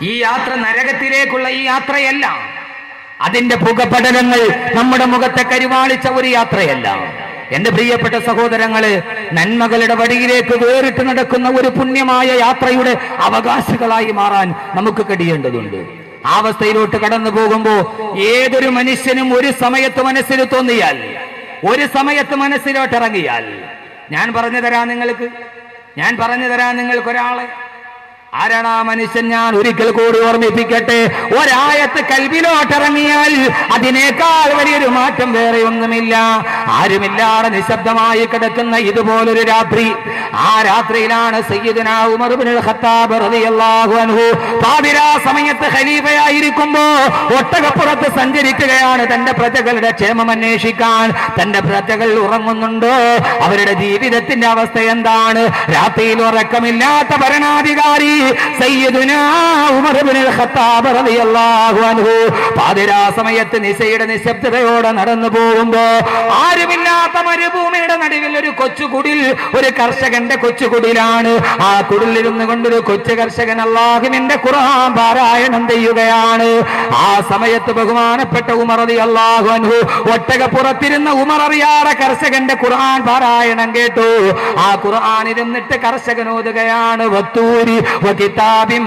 ഈ യാത്ര നരകത്തിലേക്കുള്ള ഈ യാത്രയല്ല അതിന്റെ പുകപടലങ്ങൾ നമ്മുടെ മുഖത്തെ കരുവാളിച്ച ഒരു യാത്രയല്ല എന്റെ പ്രിയപ്പെട്ട സഹോദരങ്ങള് നന്മകളുടെ വഴിയിലേക്ക് വേറിട്ട് നടക്കുന്ന ഒരു പുണ്യമായ യാത്രയുടെ അവകാശികളായി മാറാൻ നമുക്ക് കഴിയേണ്ടതുണ്ട് ആ അവസ്ഥയിലോട്ട് കടന്നു പോകുമ്പോ ഏതൊരു മനുഷ്യനും ഒരു സമയത്ത് മനസ്സിൽ തോന്നിയാൽ ഒരു സമയത്ത് മനസ്സിലോട്ട് ഇറങ്ങിയാൽ ഞാൻ പറഞ്ഞു തരാം നിങ്ങൾക്ക് ഞാൻ പറഞ്ഞു തരാം നിങ്ങൾക്ക് ഒരാളെ ആരാണ് ആ മനുഷ്യൻ ഞാൻ ഒരിക്കൽ കൂടി ഓർമ്മിപ്പിക്കട്ടെ ഒരായത്ത് കൽവിലോട്ടിറങ്ങിയാൽ അതിനേക്കാൾ വലിയൊരു മാറ്റം വേറെ ഒന്നുമില്ല ആരുമില്ലാതെ നിശബ്ദമായി കിടക്കുന്ന ഇതുപോലൊരു രാത്രി ആ രാത്രിയിലാണ് സയ്യിദുന ഉമർ ഇബ്നുൽ ഖത്താബ് റളിയല്ലാഹു അൻഹു പാതിരാ സമയത്ത് ഖലീഫയായിരിക്കുമ്പോ ഒട്ടകപ്പുറത്ത് സഞ്ചരിക്കുകയാണ് തന്റെ പ്രജകളുടെ ക്ഷേമം അന്വേഷിക്കാൻ തന്റെ പ്രജകൾ ഉറങ്ങുന്നുണ്ടോ അവരുടെ ജീവിതത്തിന്റെ അവസ്ഥ എന്താണ് രാത്രിയിൽ ഉറക്കമില്ലാത്ത ഭരണാധികാരി സയ്യിദുനാ ഉമർ ഇബ്നുൽ ഖത്താബ് റളിയല്ലാഹു അൻഹു പാതിരാ സമയത്ത് നിശയുടെ നിശബ്ദതയോടെ നടന്നു പോകുമ്പോ ആരുമില്ലാത്ത മരുഭൂമിയുടെ നടുവിൽ ഒരു കൊച്ചു കുടിൽ ഒരു കർഷകന്റെ കൊച്ചു കുടിലാണ് ആ കുടിലിരുന്ന് കൊണ്ടൊരു കൊച്ചു കർഷകൻ അള്ളാഹുവിന്റെ ഖുർആൻ പാരായണം ചെയ്യുകയാണ് ആ സമയത്ത് ബഹുമാനപ്പെട്ട ഉമർ റളി അള്ളാഹു അൻഹു ഒട്ടകപ്പുറത്തിരുന്ന ഉമർ അറിയാറെ കർഷകന്റെ ഖുർആൻ പാരായണം കേട്ടു ആ ഖുർആൻ ഇരുന്നിട്ട് കർഷകൻ ഓതുകയാണ് വത്തൂരി വകിതാബിൻ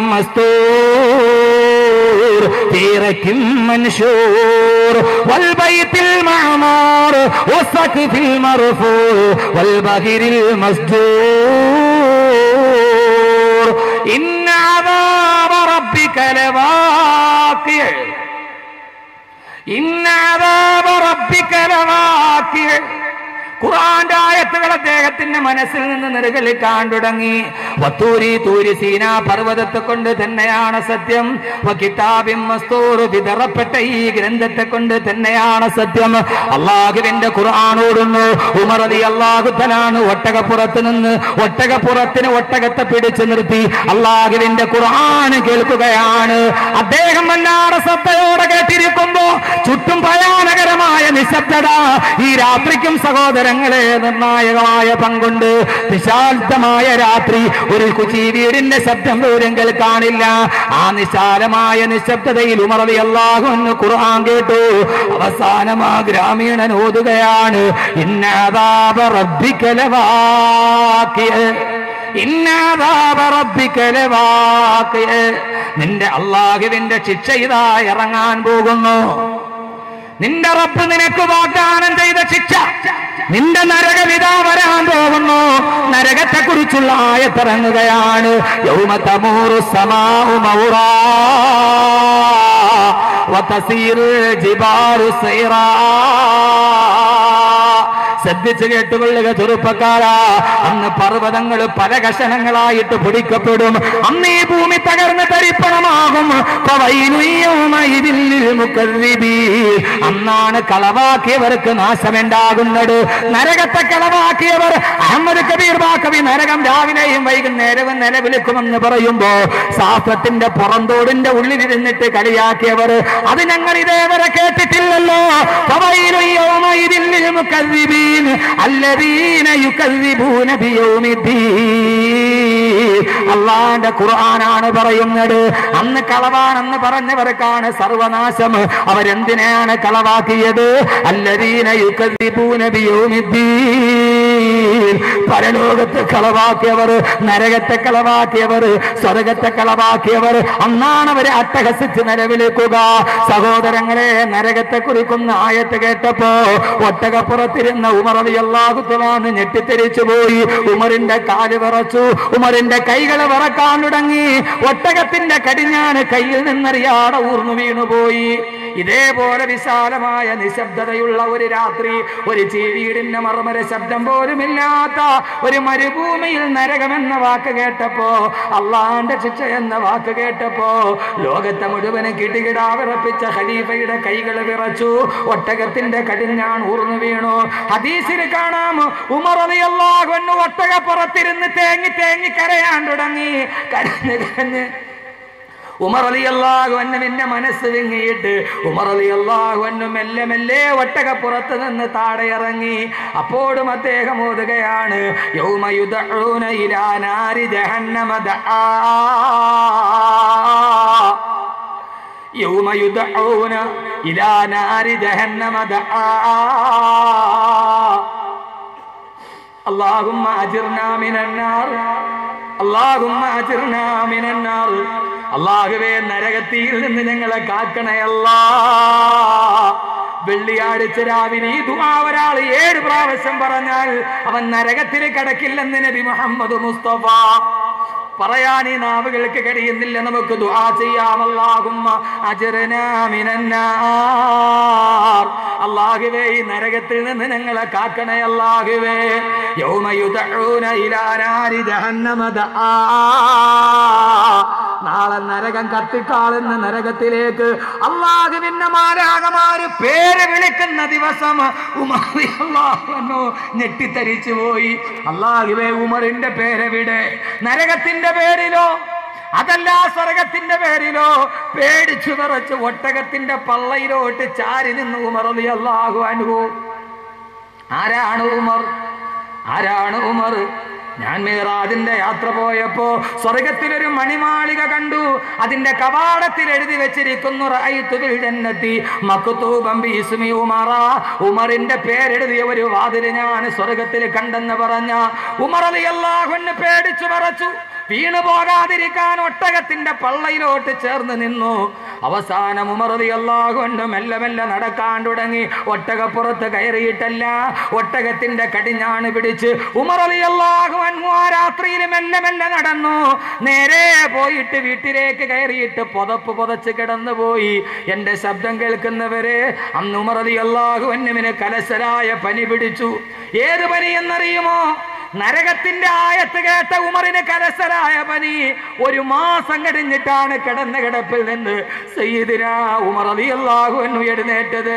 മസ്തൂർ في رك منشور والبيت المعمور والسقف المرفوع والبهر المسجور إن عذاب ربك لواقع إن عذاب ربك لواقع ഖുർആന്റെ ആയത്തുകൾ അദ്ദേഹത്തിന്റെ മനസ്സിൽ നിന്ന് നിറുകളിക്കാൻ തുടങ്ങി വത്തൂരി തൂരി സീന പർവ്വതത്തെ കൊണ്ട് തന്നെയാണ് സത്യം വകിതാബിൻ മസ്തൂർ വിതറപ്പെട്ട ഈ ഗ്രന്ഥത്തെ കൊണ്ട് തന്നെയാണ് സത്യം അള്ളാഹുവിന്റെ ഖുർആൻ ഓടുന്നു ഉമർ അലി അള്ളാഹു തലാണ് ഒട്ടകപ്പുറത്ത് നിന്ന് ഒട്ടകപ്പുറത്തിന് ഒട്ടകത്തെ പിടിച്ചു നിർത്തി അള്ളാഹുവിന്റെ ഖുർആൻ കേൾക്കുകയാണ് അദ്ദേഹം വല്ലാതെ ശ്രദ്ധയോടെ കേട്ടിരിക്കുമ്പോ ചുറ്റും ഭയാനകരമായ നിശബ്ദത ഈ രാത്രിക്കും സഹോദരങ്ങളെ നിർണായകമായ പങ്കുണ്ട് വിശാന്തമായ രാത്രി ഒരു കുച്ചി വീടിന്റെ ശബ്ദം പോലും കേൾക്കാനില്ല ആ നിശാലമായ നിശബ്ദതയിൽ ഉമറവി അള്ളാഹു എന്ന് ഖുർആൻ കേട്ടു അവസാനം ആ ഗ്രാമീണൻ ഓതുകയാണ് ഇന്നാദാബ റബ്ബിക്കലവാക്കിയ ഇന്നാദാബ റബ്ബിക്കലവാക്കിയ നിന്റെ അള്ളാഹുവിന്റെ ശിക്ഷ ഇതാ ഇറങ്ങാൻ പോകുന്നു നിന്റെ റബ്ബ് നിനക്ക് വാഗ്ദാനം ചെയ്ത ശിക്ഷ നിന്റെ നരകമിതാ വരാൻ പോകുന്നു നരകത്തെ കുറിച്ചുള്ള ആയത്തിറങ്ങുകയാണ് യൗമതമൂറു സമാഉ മൗറാ വതസീർ ജിബാലു സൈറാ ശ്രദ്ധിച്ചു കേട്ടുകൊള്ളുക ചെറുപ്പക്കാരാ അന്ന് പർവ്വതങ്ങൾ പല കഷണങ്ങളായിട്ട് പൊടിക്കപ്പെടും അന്ന് ഈ ഭൂമി തകർന്ന് തരിപ്പണമാകും അന്നാണ് കളവാക്കിയവർക്ക് നാശമുണ്ടാകുന്നത് നരകത്തെ കളവാക്കിയവർ അഹമ്മദ് കബീർ ബാക്കവി നരകം രാവിലെയും വൈകുന്നേരവും നിലവിളിക്കുമെന്ന് പറയുമ്പോ ശാസ്ത്രത്തിന്റെ പുറന്തോടിന്റെ ഉള്ളിലിരുന്നിട്ട് കളിയാക്കിയവർ അത് ഞങ്ങൾ ഇതേവരെ കേട്ടിട്ടില്ലല്ലോ ഫവൈലു യൗമഇദിൻ للمكذبين الذين يكذبون بيوم الدين അള്ളാന്റെ ഖുർആനാണ് പറയുന്നത് അന്ന് കളവാണെന്ന് പറഞ്ഞവർക്കാണ് സർവനാശം അവരെന്തിനാണ് കളവാക്കിയത് അല്ലദീന യുക്കദ്ദിബൂന ബിയൗമിദ്ദീൻ പരലോകത്തെ കളവാക്കിയവർ നരകത്തെ കളവാക്കിയവർ സ്വർഗത്തെ കളവാക്കിയവർ അന്നാണ് അവരെ അട്ടഹസിച്ച് നിലവിളിക്കുക സഹോദരങ്ങളെ നരകത്തെ കുറിക്കുന്ന ആയത്ത് കേട്ടപ്പോ ഒട്ടകപ്പുറത്തിരുന്ന ഉമർ അലി അള്ളാഹുത്തലാന്ന് ഞെട്ടിത്തെരിച്ചു പോയി ഉമറിന്റെ കാല് വിറച്ചു ഉമറിന്റെ കൈകൾ വിറക്കാൻ തുടങ്ങി ഒട്ടകത്തിന്റെ കടിഞ്ഞാണ് കയ്യിൽ നിന്നറിയാതെ ഊർന്നു വീണുപോയി ഇതേപോലെ വിശാലമായ നിശബ്ദതയുള്ള ഒരു രാത്രി ഒരു ചീവീടിന്റെ മർമര ശബ്ദം പോലുമില്ലാത്ത ഒരു മരുഭൂമിയിൽ നരകമെന്ന വാക്ക് കേട്ടപ്പോ അള്ളാന്റെ ശിക്ഷ എന്ന വാക്ക് കേട്ടപ്പോ ലോകത്തെ മുഴുവനും കിടികിടാ വിറപ്പിച്ച ഖലീഫയുടെ കൈകൾ വിറച്ചു ഒട്ടകത്തിന്റെ കടിഞ്ഞാൺ ഊർന്നു വീണു ഹദീസിൽ കാണാം ഉമർ അലിയല്ലാഹു ഒട്ടകപ്പുറത്തിരുന്ന് തേങ്ങി തേങ്ങി കരയാൻ തുടങ്ങി കരഞ്ഞ് കരഞ്ഞ് ഉമർ അലി അള്ളാഹുവന്നുവിന്റെ മനസ്സ് വിങ്ങിയിട്ട് ഉമർ അലി അള്ളാഹുവന്നു മെല്ലെ മെല്ലെ ഒട്ടകപ്പുറത്ത് നിന്ന് താഴെ ഇറങ്ങി അപ്പോഴും അദ്ദേഹം ഓതുകയാണ് യൗമയുദഊന ഇലാ നാരി ജഹന്നമ ദആ يوم يدعون إلى نار جهنم دعا اللهم أجرنا من النار اللهم أجرنا من النار അള്ളാഹുവേ നരകത്തിയിൽ നിന്ന് ഞങ്ങളെ കാക്കണയല്ല വെള്ളിയാഴ്ച രാവിലെ ഈ ദുആ ഒരാൾ ഏഴ് പ്രാവശ്യം പറഞ്ഞാൽ അവൻ നരകത്തിൽ കിടക്കില്ലെന്ന് നബി മുഹമ്മദ് മുസ്തഫ പറയാൻ ഈ നാവുകൾക്ക് കഴിയുന്നില്ല നമുക്ക് ദുആ ചെയ്യാം അല്ലാഹുമ്മ അജ്റനാ മിനന്നാർ അല്ലാഹുവേ ഈ നരകത്തിൽ നിന്ന് ഞങ്ങളെ കാക്കണേ അല്ലാഹുവേ യൗമ യുദഊന ഇലാ നാരി ജഹന്നമ ദആ നാളെ നരകം കത്തിക്കാളുന്ന നരകത്തിലേക്ക് അള്ളാഹുവിന്റെ മാരാകമാര് പേര് വിളിക്കുന്ന ദിവസം ഉമർ അള്ളാഹു ഞെട്ടിത്തരിച്ചു പോയി അള്ളാഹുവേ ഉമറിന്റെ പേരെവിടെ നരകത്തിന്റെ പേരിലോ അതല്ല സ്വർഗത്തിന്റെ പേരിലോ പേടിച്ചു വിറച്ച് ഒട്ടകത്തിന്റെ പള്ളയിലോട്ട് ചാരി നിന്ന് ഉമർ അലി അള്ളാഹു അനുഭവം ആരാണ് ഉമർ ആരാണ് ഉമർ ഞാൻ മേറാജിന്റെ യാത്ര പോയപ്പോ സ്വർഗത്തിലൊരു മണിമാളിക കണ്ടു അതിന്റെ കവാടത്തിൽ എഴുതി വെച്ചിരിക്കുന്നു റഅയ്തു ബിൽ ജന്നത്തി മക്തൂബൻ ബിസ്മി ഉമറ ഉമറിന്റെ പേരെഴുതിയ ഒരു വാതിൽ ഞാൻ സ്വർഗത്തിൽ കണ്ടെന്ന് പറഞ്ഞ ഉമർ റളിയല്ലാഹു അൻഹു പേടിച്ചു പറച്ചു വീണു പോകാതിരിക്കാൻ ഒട്ടകത്തിന്റെ പള്ളയിലോട്ട് ചേർന്ന് നിന്നു അവസാനം ഉമറതി അള്ളാഹുണ്ട് മെല്ലെ മെല്ലെ നടക്കാൻ തുടങ്ങി ഒട്ടകപ്പുറത്ത് കയറിയിട്ടല്ല ഒട്ടകത്തിന്റെ കടിഞ്ഞാണ് പിടിച്ച് ഉമറലി അള്ളാഹു അൻഹു ആ രാത്രിയിൽ മെല്ലെ മെല്ലെ നടന്നു നേരെ പോയിട്ട് വീട്ടിലേക്ക് കയറിയിട്ട് പുതപ്പ് പുതച്ച് കിടന്നു പോയി എന്റെ ശബ്ദം കേൾക്കുന്നവരെ അന്ന് ഉമറലി അള്ളാഹു അന്നുവിന് കലശലായ പനി പിടിച്ചു ഏത് പനി എന്നറിയുമോ നരകത്തിന്റെ ആയത്ത് കേട്ട ഉമറിന് കലസലായ പനി ഒരു മാസം കഴിഞ്ഞിട്ടാണ് കിടന്ന കിടപ്പിൽ നിന്ന് സയ്യിദിന ഉമർ അലിയല്ലാഹു എന്നു എഴുന്നേറ്റത്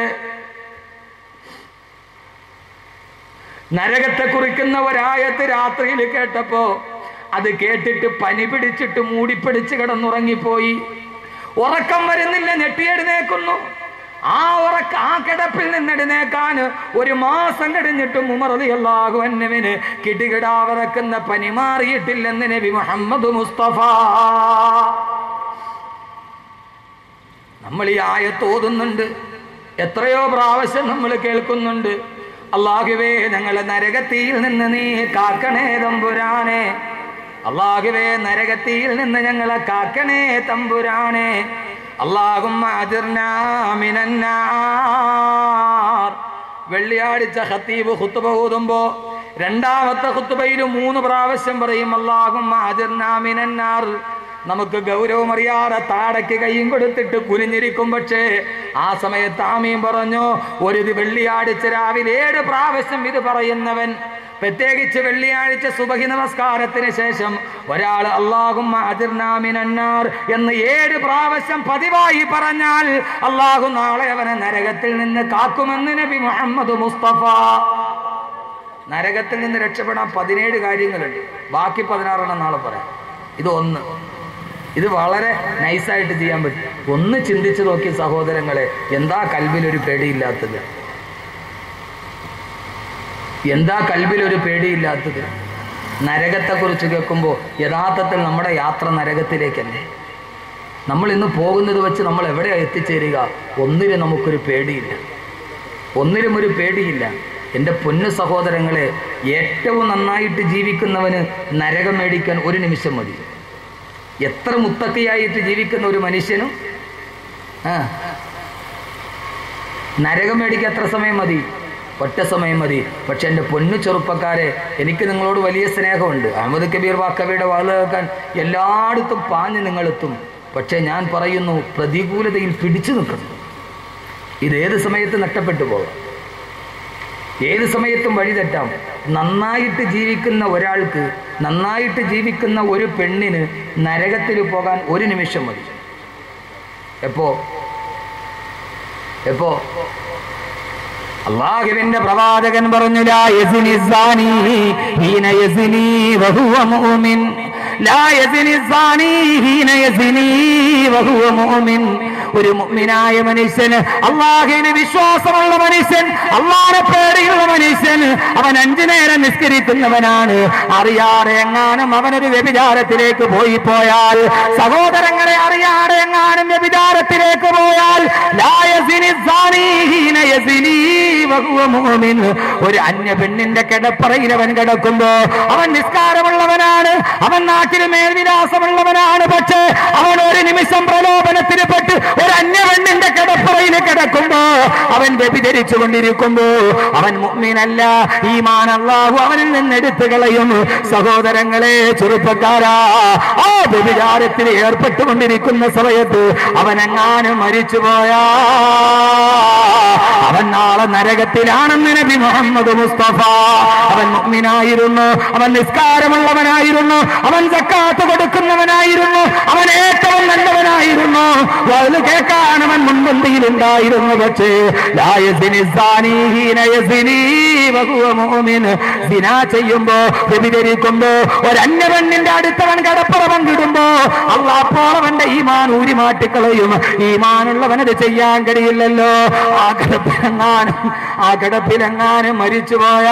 നരകത്തെ കുറിക്കുന്ന ഒരായത്ത് രാത്രിയിൽ കേട്ടപ്പോ അത് കേട്ടിട്ട് പനി പിടിച്ചിട്ട് മൂടിപ്പിടിച്ച് കിടന്നുറങ്ങിപ്പോയി ഉറക്കം വരുന്നില്ല ഞെട്ടിയെഴുന്നേക്കുന്നു ആ ഉറക്ക ആ കിടപ്പിൽ നിന്നെഴുന്നേക്കാൻ ഒരു മാസം കഴിഞ്ഞിട്ടും ഉമറതി അള്ളാഹു അന്നവിന് കിടുകിടാവിറക്കുന്ന പനി മാറിയിട്ടില്ലെന്ന് നബി മുഹമ്മദ് മുസ്തഫ നമ്മൾ ഈ ആയത്ത് ഓതുന്നുണ്ട് എത്രയോ പ്രാവശ്യം നമ്മൾ കേൾക്കുന്നുണ്ട് അള്ളാഹുവേ ഞങ്ങളെ നരകത്തിയിൽ നിന്ന് നീ കാക്കണേ തമ്പുരാനെ അള്ളാഹുവേ നരകത്തിയിൽ നിന്ന് ഞങ്ങളെ കാക്കണേ തമ്പുരാനെ അള്ളാഹും വെള്ളിയാഴ്ച ഹത്തീബ് ഹുത്തുബ ഓതുമ്പോ രണ്ടാമത്തെ ഹുത്തുബയിൽ മൂന്ന് പ്രാവശ്യം പറയും അള്ളാഹും മിനന്നാർ നമുക്ക് ഗൗരവമറിയാതെ താടയ്ക്ക് കൈയും കൊടുത്തിട്ട് കുനിഞ്ഞിരിക്കും പക്ഷേ ആ സമയത്ത് ആമീൻ പറഞ്ഞു ഒരു ഇത് വെള്ളിയാഴ്ച രാവിലെ ഏഴ് പ്രാവശ്യം ഇത് പറയുന്നവൻ പ്രത്യേകിച്ച് വെള്ളിയാഴ്ച സുബഹി നമസ്കാരത്തിന് ശേഷം ഒരാൾ അള്ളാഹും അതിർനാമിനാർ എന്ന് ഏഴ് പ്രാവശ്യം പതിവായി പറഞ്ഞാൽ അള്ളാഹു നാളെ അവനെ നരകത്തിൽ നിന്ന് കാക്കുമെന്ന് നബി മുഹമ്മദ് മുസ്തഫ നരകത്തിൽ നിന്ന് രക്ഷപ്പെടാൻ പതിനേഴ് കാര്യങ്ങളുണ്ട് ബാക്കി പതിനാറെണ്ണം നാളെ പറയാം ഇത് ഒന്ന് ഇത് വളരെ നൈസായിട്ട് ചെയ്യാൻ പറ്റും ഒന്ന് ചിന്തിച്ചു നോക്കി സഹോദരങ്ങളെ എന്താ കൽവിലൊരു പേടിയില്ലാത്തത് എന്താ കൽബിലൊരു പേടിയില്ലാത്തത് നരകത്തെക്കുറിച്ച് കേൾക്കുമ്പോൾ യഥാർത്ഥത്തിൽ നമ്മുടെ യാത്ര നരകത്തിലേക്കല്ലേ നമ്മൾ ഇന്ന് പോകുന്നത് വെച്ച് നമ്മൾ എവിടെയാണ് എത്തിച്ചേരുക ഒന്നിനും നമുക്കൊരു പേടിയില്ല ഒന്നിനും ഒരു പേടിയില്ല എൻ്റെ പൊന്നു സഹോദരങ്ങളെ ഏറ്റവും നന്നായിട്ട് ജീവിക്കുന്നവന് നരകം മേടിക്കാൻ ഒരു നിമിഷം മതി എത്ര മുത്തക്കിയായിട്ട് ജീവിക്കുന്ന ഒരു മനുഷ്യനും ആ നരകം മേടിക്കാൻ എത്ര സമയം മതി ഒറ്റ സമയം മതി പക്ഷെ എൻ്റെ പൊന്നു ചെറുപ്പക്കാരെ എനിക്ക് നിങ്ങളോട് വലിയ സ്നേഹമുണ്ട് അഹമ്മദ് കബീർ വാക്കവിയുടെ വാള് കേൾക്കാൻ എല്ലായിടത്തും പാഞ്ഞ് നിങ്ങളെത്തും പക്ഷെ ഞാൻ പറയുന്നു പ്രതികൂലതയിൽ പിടിച്ചു നിൽക്കുന്നു ഇത് ഏത് സമയത്ത് നഷ്ടപ്പെട്ടു പോകാം ഏത് സമയത്തും വഴി തെറ്റാം നന്നായിട്ട് ജീവിക്കുന്ന ഒരാൾക്ക് നന്നായിട്ട് ജീവിക്കുന്ന ഒരു പെണ്ണിന് നരകത്തിൽ പോകാൻ ഒരു നിമിഷം മതി എപ്പോ എപ്പോ അള്ളാഹുവിന്റെ പ്രവാചകൻ പറഞ്ഞു ലാ യസ്നി സാനി ഹീന യസ്നി വഹുവ മുഅ്മിൻ ലാ യസ്നി സാനി ഹീന യസ്നി വഹുവ മുഅ്മിൻ ഒരു മുഅ്മിനായ മനുഷ്യന് അള്ളാഹുവിന് വിശ്വാസമുള്ള മനുഷ്യൻ അള്ളാഹെ പേടിയുള്ള മനുഷ്യൻ അവൻ അഞ്ചു നേരം നിസ്കരിക്കുന്നവനാണ് അറിയാതെ എങ്ങാനും അവനൊരു വ്യഭിചാരത്തിലേക്ക് പോയി പോയാൽ സഹോദരങ്ങളെ അറിയാതെ എങ്ങാനും വ്യഭിചാരത്തിലേക്ക് യസിനി വഹുവ മുഅ്മിൻ. ഒരു അന്യ പെണ്ണിന്റെ കിടപ്പറയിൽ അവൻ കിടക്കുമ്പോ അവൻ നിസ്കാരമുള്ളവനാണ് അവൻ നാട്ടിൽ മേൽവിലാസമുള്ളവനാണ് പക്ഷേ അവൻ ഒരു നിമിഷം പ്രലോഭനത്തിന് പെട്ട് ഒരു അന്യ പെണ്ണിന്റെ കിടപ്പറയിൽ കിടക്കുമ്പോ അവൻ വ്യഭിചരിച്ചു കൊണ്ടിരിക്കുമ്പോ അവൻ മുഅ്മിനല്ല ഈമാൻ അല്ലാഹു അവനിൽ നിന്ന് എടുത്തു കളയും സഹോദരങ്ങളെ ചെറുപ്പക്കാരാ ആ വ്യഭിചാരത്തിൽ ഏർപ്പെട്ടുകൊണ്ടിരിക്കുന്ന സമയത്ത് അവനെങ്ങാനും മരിച്ചുപോയാ അവൻ നാളെ നരകത്തിലാണെന്ന് നബി മുഹമ്മദ് മുസ്തഫ അവൻ മുഅ്മിനായിരുന്നു അവൻ നിസ്കാരമുള്ളവനായിരുന്നു അവൻ സക്കാത്ത് കൊടുക്കുന്നവനായിരുന്നു അവൻ ഏറ്റവും നല്ലവനായിരുന്നു അത് കേൾക്കാൻ അവൻ മുൻപന്തിയിലുണ്ടായിരുന്നു പക്ഷേ ലാ യസിനി സാനി ഹീന യസിനി വഹുവ മുഅ്മിൻ. സിനാ ചെയ്യുമ്പോ വ്യഭിചരിക്കുമ്പോ ഒരന്യ പെണ്ണിന്റെ അടുത്തവൻ കടപ്പുറ പങ്കിടുമ്പോ അള്ളാപ്പോൾ അവന്റെ ഈമാൻ ഊരി മാറ്റിക്കളയും ഈമാനുള്ളവനത് ചെയ്യാൻ കഴിയില്ലല്ലോ ആ കിടപ്പിലെങ്ങാനും ആ കിടപ്പിലെങ്ങാനും മരിച്ചുപോയാ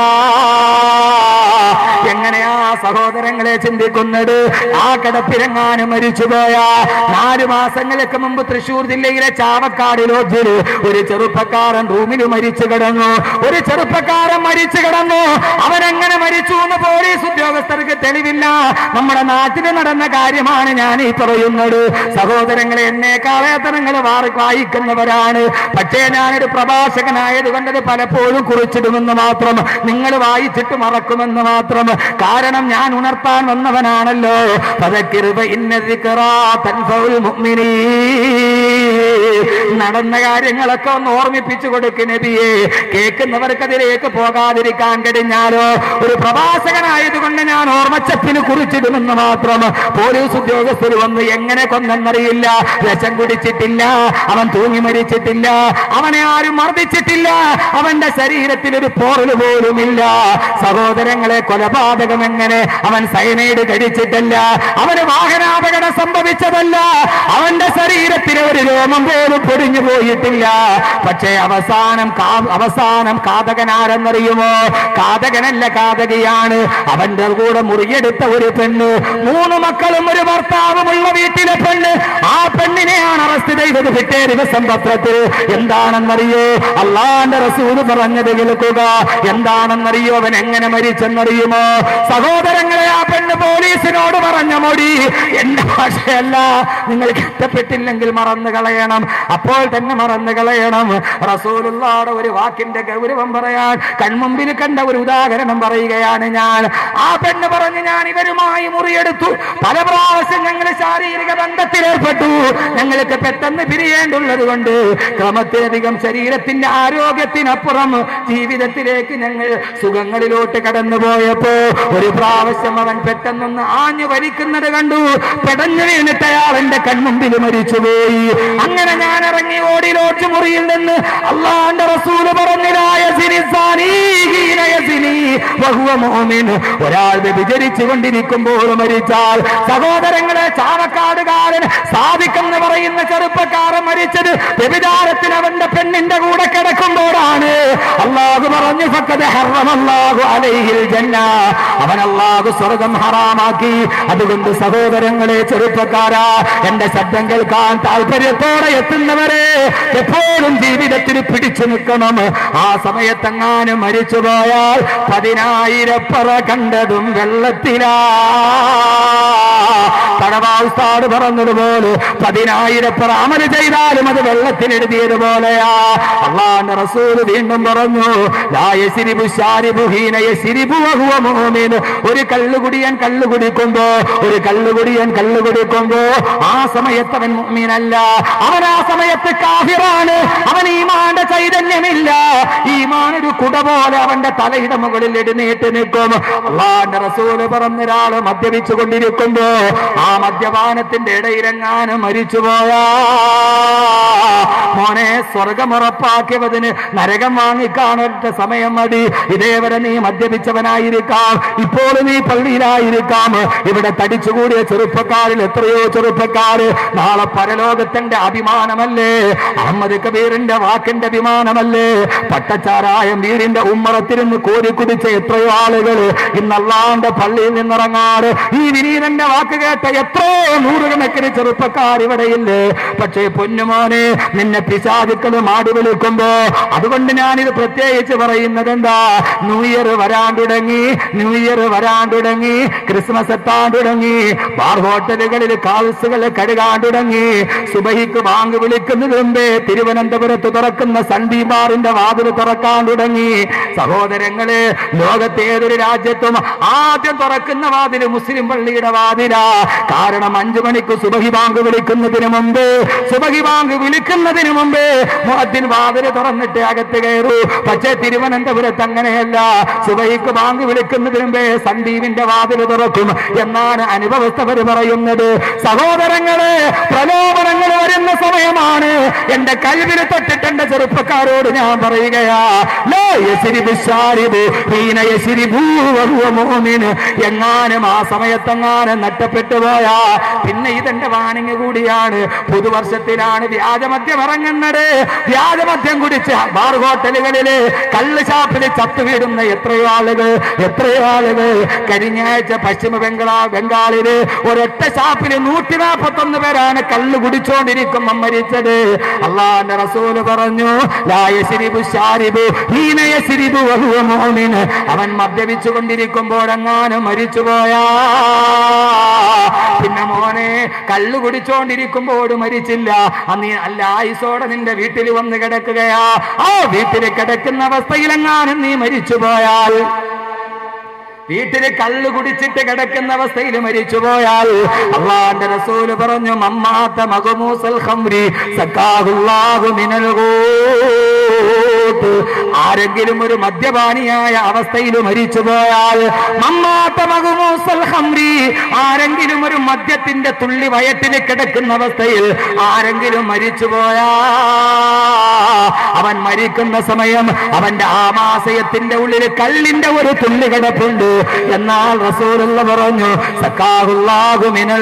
എങ്ങനെയാ സഹോദരങ്ങളെ ചിന്തിക്കുന്നത് ആ കിടപ്പിലെങ്ങാനും മരിച്ചുപോയാ നാലു മാസങ്ങൾക്ക് മുമ്പ് തൃശൂർ ജില്ലയിലെ ചാവക്കാട് ലോഡ്ജിൽ ഒരു ചെറുപ്പക്കാരൻ റൂമിൽ മരിച്ചു കിടന്നു ഒരു ചെറുപ്പക്കാരൻ മരിച്ചു കിടന്നു അവൻ എങ്ങനെ മരിച്ചു എന്ന് പോലീസ് ഉദ്യോഗസ്ഥർക്ക് തെളിവില്ല നമ്മുടെ നാട്ടിൽ നടന്ന കാര്യമാണ് ഞാൻ ഈ പറയുന്നത് സഹോദരങ്ങളെ എന്നെക്കാളേറെ നിങ്ങൾ വാറി വായിക്കുന്നവരാണ് പക്ഷേ ഞാനൊരു പ്രഭാഷകനായത് കൊണ്ടത് പലപ്പോഴും കുറിച്ചിടുമെന്ന് മാത്രം നിങ്ങൾ വായിച്ചിട്ട് മറക്കുമെന്ന് മാത്രം കാരണം ഞാൻ ഉണർത്താൻ വന്നവനാണല്ലോ പതക്കിരുപ ഇന്നതിക്കറാ തൻഫൗൽ മുഅ്മിനീ നടന്ന കാര്യങ്ങളൊക്കെ ഒന്ന് ഓർമ്മിപ്പിച്ചു കൊടുക്കും നബിയെ കേൾക്കുന്നവർക്ക് അതിലേക്ക് പോകാതിരിക്കാൻ കഴിഞ്ഞാലോ ഒരു പ്രഭാഷകനായതുകൊണ്ട് ഞാൻ ഓർമ്മച്ചപ്പിന് കുറിച്ചിടുമെന്ന് മാത്രം പോലീസ് ഉദ്യോഗസ്ഥർ വന്ന് എങ്ങനെ കൊന്നെന്നറിയില്ല വിഷം കുടിച്ചിട്ടില്ല അവൻ തൂങ്ങി മരിച്ചിട്ടില്ല അവനെ ആരും മർദ്ദിച്ചിട്ടില്ല അവന്റെ ശരീരത്തിൽ ഒരു പോറൽ പോലുമില്ല സഹോദരങ്ങളെ കൊലപാതകം എങ്ങനെ അവൻ സൈനൈഡ് കഴിച്ചിട്ടല്ല അവന് വാഹനാപകടം സംഭവിച്ചതല്ല അവന്റെ ശരീരത്തിലെ ഒരു രോമം പോലും പൊടിഞ്ഞു പോയിട്ടില്ല പക്ഷേ അവസാനം കാ- അവസാനം കാതകനാരെന്നറിയുമോ കാതകനല്ല കാതകയാണ് അവന്റെ കൂടെ മുറിയെടുത്ത ഒരു പെണ്ണ് മൂന്ന് മക്കളും ഒരു ഭർത്താവുമുള്ള വീട്ടിലെ പെണ്ണ് ആ പെണ്ണിനെയാണ് അറസ്റ്റ് ചെയ്തത് പിറ്റേ ദിവസം പത്രത്തിൽ എന്താണെന്നറിയോ അള്ളാന്റെ റസൂല് പറഞ്ഞത് കേൾക്കുക എന്താണെന്നറിയോ അവൻ എങ്ങനെ മരിച്ചെന്നറിയുമോ സഹോദരങ്ങളെ ആ പെണ്ണ് പോലീസിനോട് പറഞ്ഞ മൊഴി എന്റെ ഭാഷയല്ല നിങ്ങൾക്ക് ഇഷ്ടപ്പെട്ടില്ലെങ്കിൽ മറന്നു കളയണം അപ്പോൾ തന്നെ മറന്നു കളയണം റസൂലുള്ളാടെ ഒരു വാക്കിന്റെ ഗൗരവം പറയാൻ കൺമുമ്പിൽ കണ്ട ഒരു ഉദാഹരണം പറയുകയാണ് ഞാൻ ആ പെണ്ണ് പറഞ്ഞു ഞാൻ ഇവരുമായി മുറിയെടുത്തു പല പ്രാവശ്യം ഞങ്ങൾ ശാരീരിക ബന്ധത്തിലേർപ്പെട്ടു ഞങ്ങൾക്ക് പെട്ടെന്ന് പിരിയേണ്ടുള്ളത് കൊണ്ട് ക്രമത്തിലധികം ശരീരത്തിന്റെ ആരോഗ്യത്തിനപ്പുറം ജീവിതത്തിലേക്ക് ഞങ്ങൾ സുഖങ്ങളിലോട്ട് കടന്നു പോയപ്പോ ഒരു പ്രാവശ്യം അവൻ പെട്ടെന്നൊന്ന് ആഞ്ഞു വലിക്കുന്നത് കണ്ടു പെടഞ്ഞു വീണിട്ട് അയാൾ എന്റെ കൺമുമ്പിൽ മരിച്ചുപോയി അങ്ങനെ ഞാൻ ഇറങ്ങി ഓടി ലോഡ്ജ് മുറിയിൽ നിന്ന് അള്ളാന്റെ റസൂല് പറഞ്ഞതായ ഒരാൾ വ്യഭിചരിച്ചു കൊണ്ടിരിക്കുമ്പോൾ മരിച്ചാൽ സഹോദരങ്ങളെ ചാവക്കാടുകാരൻ സാധിക്കെന്ന് പറയുന്ന ചെറുപ്പക്കാരൻ മരിച്ചത് വ്യഭിചാരത്തിന് അവന്റെ പെണ്ണിന്റെ കൂടെ കിടക്കുമ്പോഴാണ് അള്ളാഹു പറഞ്ഞു ഫക്കത് ഹറമല്ലാഹു അലൈഹിൽ ജന്ന അവൻ അള്ളാഹു സ്വർഗം ഹറാമാക്കി അതുകൊണ്ട് സഹോദരങ്ങളെ ചെറുപ്പക്കാരാ എന്റെ ശബ്ദം കേൾക്കാൻ താല്പര്യത്തോടെ എത്തുന്നവരെ എപ്പോഴും ജീവിതത്തിൽ പിടിച്ചു നിൽക്കണം ആ സമയത്തെങ്ങാനും മരിച്ചുപോയാൽ പതിനായിരപ്പറ കണ്ടതും വെള്ളത്തിലാ തടവാസ്താട് പറഞ്ഞതുപോലെ പതിനായിരപ്പറ അമല് ചെയ്താലും അത് വെള്ളത്തിൽ എഴുതിയതുപോലെയാ അള്ളാന്റെ റസൂല് വീണ്ടും പറഞ്ഞു ലാ യസിരിബു ശാരിബു ഹീന യസിരിബു വഹുവ മുഅ്മിൻ. ഒരു കള്ളുകുടിയൻ കള്ളു കുടിക്കുമ്പോ ഒരു കള്ളുകുടിയൻ കള്ളു കുടിക്കുമ്പോ ആ സമയത്ത് അവൻ മുഅ്മിനല്ല അവൻ ആ സമയത്ത് കാഫിറാണ് അവൻ ഈമാന്റെ ചൈതന്യമില്ല ഈമാൻ ഒരു കുട പോലെ അവന്റെ തലയുടെ മുകളിൽ എഴുന്നേറ്റ് നിൽക്കും അള്ളാന്റെ റസൂല് പറഞ്ഞൊരാള് മദ്യപിച്ചു കൊണ്ടിരിക്കുമ്പോ ആ മദ്യപാനത്തിന്റെ ഇടയിലെങ്ങാനും മരിച്ചുപോയാ മോനെ സ്വർഗമുറപ്പാക്കിയവതിന് നരകം വാങ്ങിക്കാണൊറ്റ സമയം മതി ഇതേവരെ നീ മദ്യപിച്ചവനായിരിക്കാം ഇപ്പോൾ നീ പള്ളിയിലായിരിക്കാം ഇവിടെ തടിച്ചുകൂടിയ ചെറുപ്പക്കാരിൽ എത്രയോ ചെറുപ്പക്കാര് നാളെ പരലോകത്തിന്റെ അഭിമാനമല്ലേ അഹമ്മദ് കബീറിന്റെ വാക്കിന്റെ അഭിമാനമല്ലേ പട്ടച്ചാരായം വീടിന്റെ ഉമ്മറത്തിരുന്ന് കോരി കുടിച്ച എത്രയോ ആളുകൾ ഇന്നല്ലാണ്ട് പള്ളിയിൽ നിന്നിറങ്ങാറ് ഈ വിനീതന്റെ വാക്ക് കേട്ട എത്രയോ നൂറുകണക്കിന് ചെറുപ്പക്കാർ ഇവിടെയില്ലേ പക്ഷേ പൊന്നുമോനെ നിന്നെ പിശാചുക്കൾ മാടി വിളിക്കുമ്പോ അതുകൊണ്ട് ഞാനിത് പ്രത്യേകിച്ച് പറയുന്നത് എന്താ ന്യൂ ഇയർ വരാൻ തുടങ്ങി ന്യൂ ഇയർ വരാൻ തുടങ്ങി ക്രിസ്മസ് എത്താൻ തുടങ്ങി ബാർ ഹോട്ടലുകളിൽ കാൽസുകൾ കഴുകാൻ തുടങ്ങി സുബഹിക്ക് ബാങ്ക് വിളിക്കുന്നതിന് മുമ്പേ തിരുവനന്തപുരത്ത് തുറക്കുന്ന സൺഡി ബാറിന്റെ വാതിൽ തുറക്കാൻ തുടങ്ങി സഹോദരങ്ങള് ലോകത്തെ ഏതൊരു രാജ്യത്തും ആദ്യം തുറക്കുന്ന വാതില് മുസ്ലിം പള്ളിയുടെ വാതിലാ കാരണം അഞ്ചു മണിക്ക് സുബഹി ബാങ്ക് വിളിക്കുന്നതിന് മുമ്പ് സുബഹി ബാങ്ക് വിളിക്കുന്നതിന് മുമ്പ് മുഅദ്ദിൻ വാതില് തുറന്നിട്ട് അകത്ത് കയറൂ പക്ഷേ തിരുവനന്തപുരത്ത് അങ്ങനെയല്ല സുബഹിക്ക് ബാങ്ക് വിളിക്കുന്നതിന് മുമ്പേ സന്ദീപിന്റെ വാതിൽ തുറക്കും എന്നാണ് അനുഭവസ്ഥവർ പറയുന്നത് സഹോദരങ്ങള് പ്രലോഭനങ്ങൾ വരുന്ന സമയമാണ് എന്റെ കൽവിൽ തൊട്ടിട്ട് എന്റെ ചെറുപ്പക്കാരോട് ഞാൻ പറയുകയാ ലോ യസ്രിബു ശാരിബു ഹീന യസ്രിബു വഹുവ മുഅ്മിന്. എങ്ങാനും ആ സമയത്തെങ്ങാനും നഷ്ടപ്പെട്ടു പോയാ പിന്നെ ഇതെന്റെ വാണിങ് കൂടിയാണ് പുതുവർഷത്തിലാണ് വ്യാജമദ്യം ഇറങ്ങുന്നത് വ്യാജമദ്യം കുടിച്ച് ബാർ ഹോട്ടലുകളില് കള്ള് ഷാപ്പില് ചത്തുവീടുന്ന എത്രയോ ആളുകൾ എത്രയോ ആളുകൾ കഴിഞ്ഞ ആഴ്ച പശ്ചിമ ബംഗാ ബംഗാളില് ഒരൊറ്റ ഷാപ്പില് നൂറ്റി നാൽപ്പത്തി ഒന്ന് പേരാണ് കള്ള് കുടിച്ചോണ്ടിരിക്കുമ്പോ മരിച്ചത് അള്ളാന്റെ റസൂല് പറഞ്ഞു ലാ യസ്രിബു ശാരിബു ഹീന യസ്രിബു വഹുവ മുഅ്മിൻ. അവൻ മദ്യപിച്ചു കൊണ്ടിരിക്കുമ്പോഴെങ്ങാനും മരിച്ചുപോയാ പിന്നെ മോനെ കള്ളു കുടിച്ചോണ്ടിരിക്കുമ്പോൾ മരിച്ചില്ല അന്ന് അല്ല ആയുസോടെ നിന്റെ വീട്ടിൽ വന്ന് കിടക്കുകയാ ആ വീട്ടിൽ കിടക്കുന്ന അവസ്ഥയിലെങ്ങാനും നീ മരിച്ചുപോയാൽ വീട്ടില് കള്ളു കുടിച്ചിട്ട് കിടക്കുന്ന അവസ്ഥയിൽ മരിച്ചുപോയാൽ അള്ളാന്റെ റസൂല് പറഞ്ഞു മമ്മാത്ത മകുമൂസൽ ഖംരി സക്കാഹുല്ലാഹു മിനൽ ഖൂത്ത്. ആരെങ്കിലും ഒരു മദ്യപാനിയായ അവസ്ഥയിൽ മരിച്ചുപോയാൽ മമ്മാത്ത മകുമൂസൽ ഖംരി ആരെങ്കിലും ഒരു മദ്യത്തിന്റെ തുള്ളി വയറ്റിൽ കിടക്കുന്ന അവസ്ഥയിൽ ആരെങ്കിലും മരിച്ചുപോയാ അവൻ മരിക്കുന്ന സമയം അവന്റെ ആമാശയത്തിന്റെ ഉള്ളിൽ കല്ലിന്റെ ഒരു തുള്ളി കിടപ്പുണ്ട് എന്നാൽ റസൂലുള്ള പറഞ്ഞു സക്കാഹുല്ലാഹു മിനൽ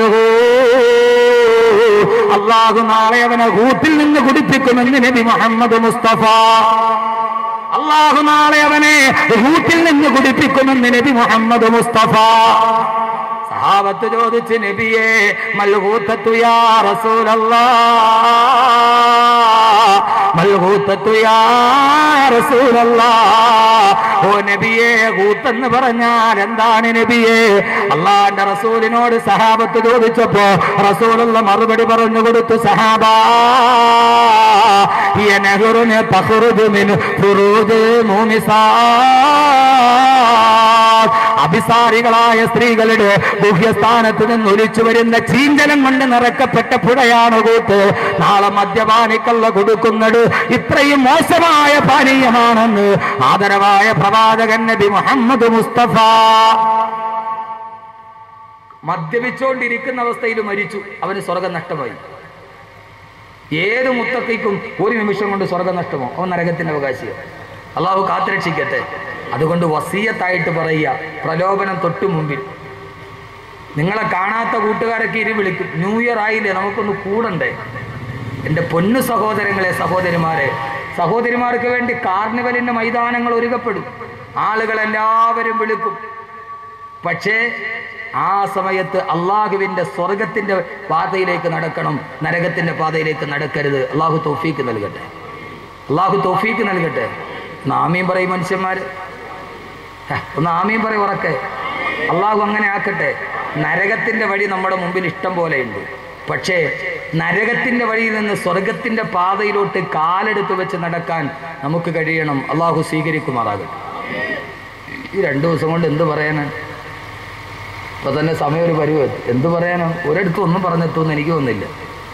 അള്ളാഹു നാളെ അവനെ കൂട്ടിൽ നിന്ന് കുടിപ്പിക്കുമെന്ന് നബി മുഹമ്മദ് മുസ്തഫ അള്ളാഹു നാളെ അവനെ കൂട്ടിൽ നിന്ന് കുടിപ്പിക്കുമെന്ന് നബി മുഹമ്മദ് മുസ്തഫ സഹാബത്ത് ചോദിച്ച് നബിയെ മൽഹൂത്തത്തു യാ റസൂലല്ലാ മൽഹൂത്തത്തു യാ റസൂലല്ലാ ഓ നബിയെ ഹൂത്തെന്ന് പറഞ്ഞാൽ എന്താണ് നബിയെ അള്ളാന്റെ റസൂലിനോട് സഹാബത്ത് ചോദിച്ചപ്പോ റസൂലുള്ള മറുപടി പറഞ്ഞു കൊടുത്തു സഹാബാ هي نهر تخرج من فروج مومسات അഭിസാരികളായ സ്ത്രീകളുടെ ഗുഹ്യസ്ഥാനത്ത് നിന്ന് ഒലിച്ചു വരുന്ന ചീന്തനം കൊണ്ട് നിറക്കപ്പെട്ട പുഴയാണ് കൂത്ത് നാളെ മദ്യപാനിക്കള്ള കൊടുക്കുന്നത് ഇത്രയും മോശമായ പാനീയമാണെന്ന് ആദരവായ പ്രവാചകൻ നബി മുഹമ്മദ് മുസ്തഫ മദ്യപിച്ചുകൊണ്ടിരിക്കുന്ന അവസ്ഥയിൽ മരിച്ചു അവന് സ്വർഗം നഷ്ടമായി ഏത് മുത്തക്കൈക്കും ഒരു നിമിഷം കൊണ്ട് സ്വർഗം നഷ്ടമോ അവൻ നരകത്തിന്റെ അവകാശിയോ അള്ളാഹു കാത്തുരക്ഷിക്കട്ടെ അതുകൊണ്ട് വസീയത്തായിട്ട് പറയുക പ്രലോഭനം തൊട്ടു മുമ്പിൽ നിങ്ങളെ കാണാത്ത കൂട്ടുകാരൊക്കെ ഇരി വിളിക്കും ന്യൂ ഇയർ ആയില്ലേ നമുക്കൊന്ന് കൂടണ്ടേ എൻ്റെ പൊന്നു സഹോദരങ്ങളെ സഹോദരിമാരെ സഹോദരിമാർക്ക് വേണ്ടി കാർണിവലിന്റെ മൈതാനങ്ങൾ ഒരുക്കപ്പെടും ആളുകളെല്ലാവരും വിളിക്കും പക്ഷേ ആ സമയത്ത് അള്ളാഹുവിന്റെ സ്വർഗത്തിന്റെ പാതയിലേക്ക് നടക്കണം നരകത്തിന്റെ പാതയിലേക്ക് നടക്കരുത് അള്ളാഹു തോഫീക്ക് നൽകട്ടെ അള്ളാഹു തോഫീക്ക് നൽകട്ടെ ഒന്ന് ആമീൻ പറയും മനുഷ്യന്മാര് ഹ, ഒന്ന് ആമീൻ പറയും ഉറക്കെ അള്ളാഹു അങ്ങനെ ആക്കട്ടെ നരകത്തിന്റെ വഴി നമ്മുടെ മുമ്പിൽ ഇഷ്ടം പോലെയുണ്ട് പക്ഷേ നരകത്തിന്റെ വഴിയിൽ നിന്ന് സ്വർഗത്തിന്റെ പാതയിലോട്ട് കാലെടുത്ത് വെച്ച് നടക്കാൻ നമുക്ക് കഴിയണം അള്ളാഹു സ്വീകരിക്കുമാറാകട്ടെ ഈ രണ്ടു ദിവസം കൊണ്ട് എന്ത് പറയാനാണ് ഇപ്പൊ തന്നെ സമയം ഒരു പരിവ് എത്തി. എന്ത് പറയാനോ ഒരിടത്തും ഒന്നും പറഞ്ഞെത്തുമെന്ന് എനിക്ക് തോന്നുന്നില്ല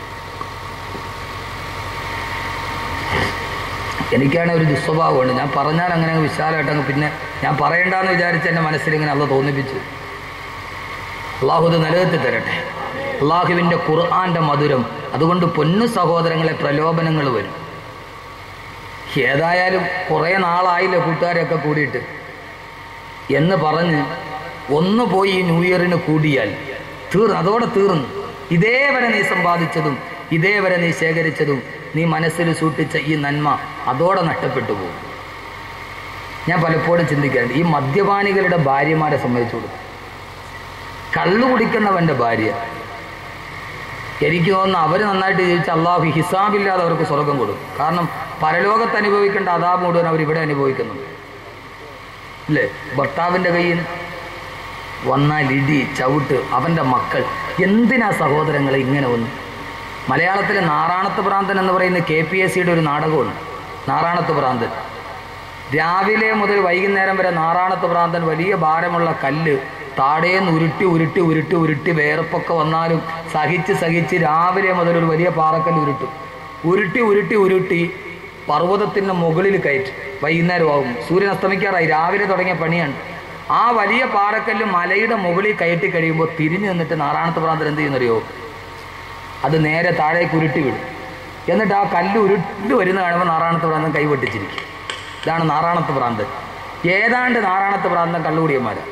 എനിക്കാണ് ഒരു ദുസ്വഭാവമുണ്ട് ഞാൻ പറഞ്ഞാൽ അങ്ങനെ അങ്ങ് വിശാലമായിട്ട് അങ്ങ് പിന്നെ ഞാൻ പറയണ്ടെന്ന് വിചാരിച്ച് എൻ്റെ മനസ്സിൽ ഇങ്ങനെ അല്ല തോന്നിപ്പിച്ചു അള്ളാഹു ഇത് നിലനിർത്തി തരട്ടെ അള്ളാഹുവിൻ്റെ ഖുർആന്റെ മധുരം അതുകൊണ്ട് പൊന്നു സഹോദരങ്ങളെ പ്രലോഭനങ്ങൾ വരും ഏതായാലും കുറേ നാളായില്ലേ കൂട്ടുകാരൊക്കെ കൂടിയിട്ട് എന്ന് പറഞ്ഞ് ഒന്ന് പോയി ഈ ന്യൂ ഇയറിന് കൂടിയാൽ തീർന്നു അതോടെ തീർന്നു ഇതേവരെ നീ സമ്പാദിച്ചതും ഇതേവരെ നീ ശേഖരിച്ചതും നീ മനസ്സിൽ സൂക്ഷിച്ച ഈ നന്മ അതോടെ നഷ്ടപ്പെട്ടു പോകും ഞാൻ പലപ്പോഴും ചിന്തിക്കാറുണ്ട് ഈ മദ്യപാനികളുടെ ഭാര്യമാരെ സംബന്ധിച്ചു കൊടുക്കും കള്ളു കുടിക്കുന്നവന്റെ ഭാര്യ എനിക്ക് തോന്നുന്നു അവർ നന്നായിട്ട് ജീവിച്ച അള്ളാഹു ഹിസാബില്ലാതെ അവർക്ക് സ്വർഗം കൊടുക്കും കാരണം പരലോകത്ത് അനുഭവിക്കേണ്ട അതാപ് മുഴുവൻ അവർ ഇവിടെ അനുഭവിക്കുന്നുണ്ട് അല്ലേ ഭർത്താവിൻ്റെ കയ്യിൽ വന്നാൽ ഇടി ചവിട്ട് അവൻ്റെ മക്കൾ എന്തിനാ സഹോദരങ്ങളെ ഇങ്ങനെ വന്നു മലയാളത്തിലെ നാറാണത്ത് ഭ്രാന്തൻ എന്ന് പറയുന്ന കെ പി എസ് സിയുടെ ഒരു നാടകമുണ്ട് നാറാണത്ത് ഭ്രാന്തൻ രാവിലെ മുതൽ വൈകുന്നേരം വരെ നാറാണത്ത് ഭ്രാന്തൻ വലിയ ഭാരമുള്ള കല്ല് താടേന്ന് ഉരുട്ടി ഉരുട്ടി ഉരുട്ടി ഉരുട്ടി വേർപ്പൊക്കെ വന്നാലും സഹിച്ച് സഹിച്ച് രാവിലെ മുതൽ ഒരു വലിയ പാറക്കല്ല് ഉരുട്ടും ഉരുട്ടി ഉരുട്ടി ഉരുട്ടി പർവ്വതത്തിൻ്റെ മുകളിൽ കയറ്റും വൈകുന്നേരമാകും സൂര്യൻ അസ്തമിക്കാറായി രാവിലെ തുടങ്ങിയ പണിയാണ് ആ വലിയ പാറക്കല്ല് മലയുടെ മുകളിൽ കയറ്റി കഴിയുമ്പോൾ തിരിഞ്ഞു നിന്നിട്ട് നാറാണത്ത് ഭ്രാന്തൻ എന്ത് ചെയ്യുന്നറിയോ അത് നേരെ താഴേക്ക് ഉരുട്ടി വിടും എന്നിട്ട് ആ കല്ല് ഉരുട്ടി വരുന്ന കാണുമ്പോൾ നാറാണത്ത് ഭ്രാന്തൻ കൈവെട്ടിച്ചിരിക്കും ഇതാണ് നാറാണത്ത് ഭ്രാന്തൻ ഏതാണ്ട് നാറാണത്ത് ഭ്രാന്തൻ കള്ളുകൂടിയന്മാരാണ്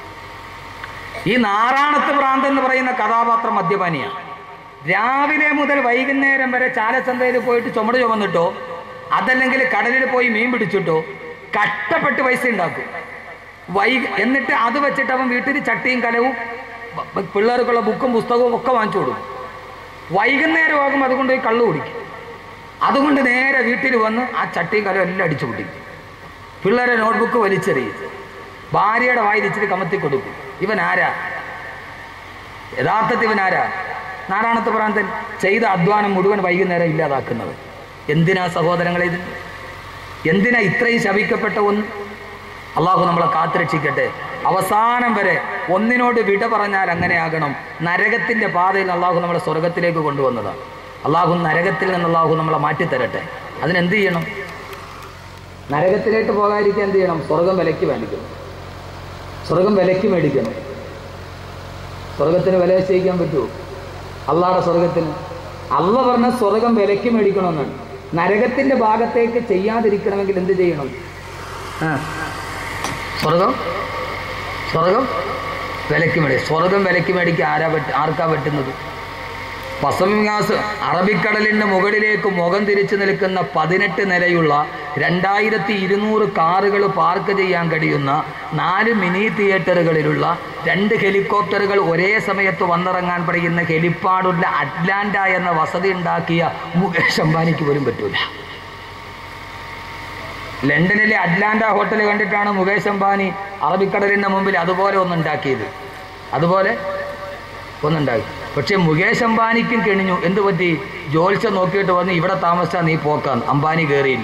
ഈ നാറാണത്ത് ഭ്രാന്തൻ എന്ന് പറയുന്ന കഥാപാത്രം മദ്യപാനിയാണ് രാവിലെ മുതൽ വൈകുന്നേരം വരെ ചാലച്ചന്തയിൽ പോയിട്ട് ചുമട് ചുമന്നിട്ടോ അതല്ലെങ്കിൽ കടലിൽ പോയി മീൻ പിടിച്ചിട്ടോ കഷ്ടപ്പെട്ട് പൈസ ഉണ്ടാക്കും വൈ എന്നിട്ട് അത് വെച്ചിട്ട് അവൻ വീട്ടിൽ ചട്ടിയും കലവും ബ- ബ- പിള്ളേർക്കുള്ള ബുക്കും പുസ്തകവും ഒക്കെ വാങ്ങിച്ചു കൊടുക്കും വൈകുന്നേരമാകും അതുകൊണ്ട് പോയി കള്ളു കുടിക്കും അതുകൊണ്ട് നേരെ വീട്ടിൽ വന്ന് ആ ചട്ടിയും കലവും എല്ലാം അടിച്ചു പൊട്ടിക്കും പിള്ളേരെ നോട്ട്ബുക്ക് വലിച്ചെറിയും ഭാര്യയുടെ വായിൽ ഇച്ചിരി കമത്തി കൊടുക്കും ഇവൻ ആരാ യഥാർത്ഥത്തിൽ ഇവൻ ആരാ നാരായണത്ത് പ്രാന്തൻ ചെയ്ത അധ്വാനം മുഴുവൻ വൈകുന്നേരം ഇല്ലാതാക്കുന്നത് എന്തിനാ സഹോദരങ്ങളെ ഇത് എന്തിനാ ഇത്രയും ശപിക്കപ്പെട്ട ഒന്ന് അള്ളാഹു നമ്മളെ കാത്തുരക്ഷിക്കട്ടെ അവസാനം വരെ ഒന്നിനോട് വിട പറഞ്ഞാൽ അങ്ങനെയാകണം നരകത്തിന്റെ പാതയിൽ അള്ളാഹു നമ്മളെ സ്വർഗത്തിലേക്ക് കൊണ്ടുവന്നതാണ് അള്ളാഹു നരകത്തിൽ നിന്ന് അള്ളാഹു നമ്മളെ മാറ്റിത്തരട്ടെ അതിനെന്ത് ചെയ്യണം നരകത്തിലേക്ക് പോകാതിരിക്കാൻ എന്ത് ചെയ്യണം സ്വർഗം വിലയ്ക്ക് മേടിക്കണം സ്വർഗം വിലയ്ക്ക് മേടിക്കണം സ്വർഗത്തിന് വില നിശ്ചയിക്കാൻ പറ്റുമോ അള്ളാടെ സ്വർഗത്തിന് അള്ള പറഞ്ഞ സ്വർഗം വിലയ്ക്ക് മേടിക്കണമെന്നാണ് നരകത്തിന്റെ ഭാഗത്തേക്ക് ചെയ്യാതിരിക്കണമെങ്കിൽ എന്ത് ചെയ്യണം ആ സ്വർഗം സ്വർഗം വിലയ്ക്ക് മേടി സ്വർഗം വിലയ്ക്ക് മേടിക്കാൻ ആരാ പറ്റ ആർക്കാ പറ്റുന്നത് പസമിങ്ങാസ് അറബിക്കടലിന്റെ മുകളിലേക്ക് മുഖം തിരിച്ചു നിൽക്കുന്ന പതിനെട്ട് നിലയുള്ള രണ്ടായിരത്തി ഇരുന്നൂറ് കാറുകൾ പാർക്ക് ചെയ്യാൻ കഴിയുന്ന നാല് മിനി തിയേറ്ററുകളിലുള്ള രണ്ട് ഹെലികോപ്റ്ററുകൾ ഒരേ സമയത്ത് വന്നിറങ്ങാൻ കഴിയുന്ന ഹെലിപ്പാടുള്ള അറ്റ്ലാന്റ എന്ന വസതി ഉണ്ടാക്കിയ മുകേഷ് അംബാനിക്ക് പോലും പറ്റൂല ലണ്ടനിലെ അറ്റ്ലാന്റ ഹോട്ടൽ കണ്ടിട്ടാണ് മുകേഷ് അംബാനി അറബിക്കടലിന്റെ മുമ്പിൽ അതുപോലെ ഒന്നുണ്ടാക്കിയത് അതുപോലെ ഒന്നുണ്ടാക്കി പക്ഷെ മുകേഷ് അംബാനിക്കും കെണിഞ്ഞു എന്ത് പറ്റി ജോത്സ്യം നോക്കിയിട്ട് വന്ന് ഇവിടെ താമസിച്ചാൽ നീ പോക്കാൻ അംബാനി കയറിയില്ല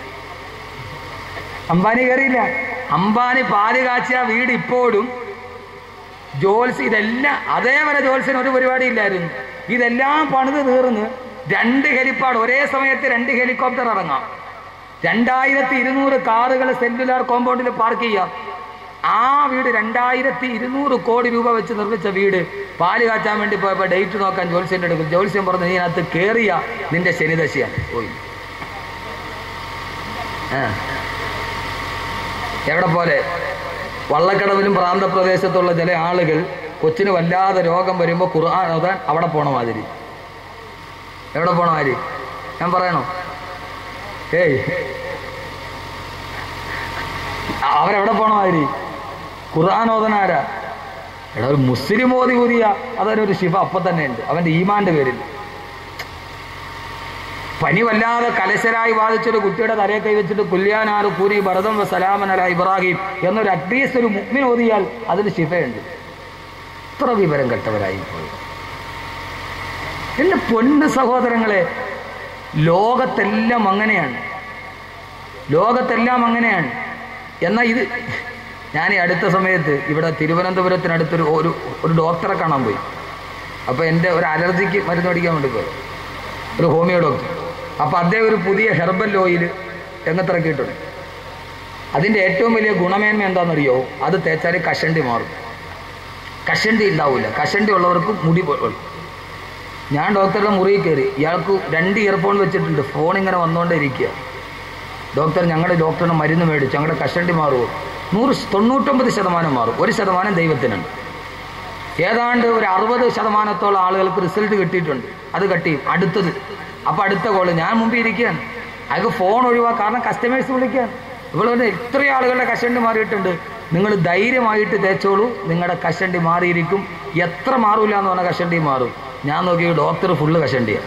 അംബാനി കയറിയില്ല അംബാനി പാല് കാച്ചിയ വീട് ഇപ്പോഴും ജോൽസ് ഇതെല്ലാം അതേവരെ ജോൽസിന് ഒരു പരിപാടി ഇല്ലായിരുന്നു ഇതെല്ലാം പണിത് തീർന്ന് രണ്ട് ഹെലിപ്പാഡ് ഒരേ സമയത്ത് രണ്ട് ഹെലികോപ്റ്റർ ഇറങ്ങാം രണ്ടായിരത്തി ഇരുന്നൂറ് കാറുകൾ സെല്ലുലാർ കോമ്പൗണ്ടിൽ പാർക്ക് ചെയ്യാം ആ വീട് രണ്ടായിരത്തി ഇരുന്നൂറ് കോടി രൂപ വെച്ച് നിർമ്മിച്ച വീട് പാല് കാച്ചാൻ വേണ്ടി പോയപ്പോൾ ഡേറ്റ് നോക്കാൻ ജോത്സ്യൻ്റെ അടുക്കും ജോത്സ്യം പറഞ്ഞു നീ അതിനകത്ത് കയറിയ നിന്റെ ശനിദശയാണ് പോയി ആ എവിടെ പോലെ വള്ളക്കടവിലും പ്രാന്തപ്രദേശത്തുള്ള ചില ആളുകൾ കൊച്ചിന് വല്ലാതെ രോഗം വരുമ്പോൾ ഖുർആൻ ഓതാൻ അവിടെ പോണ മാതിരി എവിടെ പോണ മാതിരി ഞാൻ പറയണോ ഏയ് അ- അവരെവിടെ പോണ മാതിരി ഖുർആൻ ഓതന ആരാ എടാ ഒരു മുസ്ലിം ഓതി ഊതിയ അതൊരു ശിവ അപ്പം തന്നെ ഉണ്ട് അവൻ്റെ ഈമാന്റെ പേരിൽ പനി വല്ലാതെ കലശരായി ബാധിച്ചൊരു കുട്ടിയുടെ തലയെ കൈവച്ചിട്ട് കുല്യാനാറ് കൂരി ഭരതം വ സലാമനല ഇബ്രാഹിം എന്നൊരു അറ്റ്ലീസ്റ്റ് ഒരു മുഗ്മിൻ ഓതിയാൽ അതിന് ശിഫയുണ്ട് ഇത്ര വിവരം കെട്ടവരായി പോയി എൻ്റെ പൊന്ന് സഹോദരങ്ങളെ ലോകത്തെല്ലാം അങ്ങനെയാണ് ലോകത്തെല്ലാം അങ്ങനെയാണ് എന്നാൽ ഇത് ഞാൻ ഈ അടുത്ത സമയത്ത് ഇവിടെ തിരുവനന്തപുരത്തിനടുത്തൊരു ഒരു ഒരു ഡോക്ടറെ കാണാൻ പോയി അപ്പോൾ എൻ്റെ ഒരു അലർജിക്ക് മരുന്ന് മേടിക്കാൻ വേണ്ടി പോയി ഒരു ഹോമിയോ ഡോക്ടർ അപ്പോൾ അദ്ദേഹം ഒരു പുതിയ ഹെർബൽ ഓയിൽ രംഗത്തിറക്കിയിട്ടുണ്ട് അതിൻ്റെ ഏറ്റവും വലിയ ഗുണമേന്മ എന്താണെന്നറിയോ അത് തേച്ചാൽ കഷണ്ടി മാറും കഷണ്ടി ഉണ്ടാവില്ല കഷണ്ടി ഉള്ളവർക്ക് മുടി പൊ- ഞാൻ ഡോക്ടറുടെ മുറിയിൽ കയറി ഇയാൾക്ക് രണ്ട് ഇയർഫോൺ വെച്ചിട്ടുണ്ട് ഫോൺ ഇങ്ങനെ വന്നുകൊണ്ടേ ഇരിക്കുക ഡോക്ടർ ഞങ്ങളുടെ ഡോക്ടറിന് മരുന്ന് മേടിച്ചു ഞങ്ങളുടെ കഷണ്ടി മാറുമോ നൂറ് ശ- തൊണ്ണൂറ്റൊമ്പത് ശതമാനം മാറും ഒരു ശതമാനം ദൈവത്തിനാണ് ഏതാണ്ട് ഒരു അറുപത് ശതമാനത്തോളം ആളുകൾക്ക് റിസൾട്ട് കിട്ടിയിട്ടുണ്ട് അത് കട്ടിയും അടുത്തത് അപ്പം അടുത്ത കോള് ഞാൻ മുമ്പിൽ ഇരിക്കുകയാണ് അയാൾക്ക് ഫോൺ ഒഴിവാ കാരണം കസ്റ്റമേഴ്സ് വിളിക്കാൻ ഇവിടെ വന്ന് ഇത്രയും ആളുകളുടെ കഷണ്ടി മാറിയിട്ടുണ്ട് നിങ്ങൾ ധൈര്യമായിട്ട് തേച്ചോളൂ നിങ്ങളുടെ കഷണ്ടി മാറിയിരിക്കും എത്ര മാറൂല എന്ന് പറഞ്ഞാൽ കഷണ്ടി മാറും ഞാൻ നോക്കി ഡോക്ടർ ഫുള്ള് കഷണ്ടിയ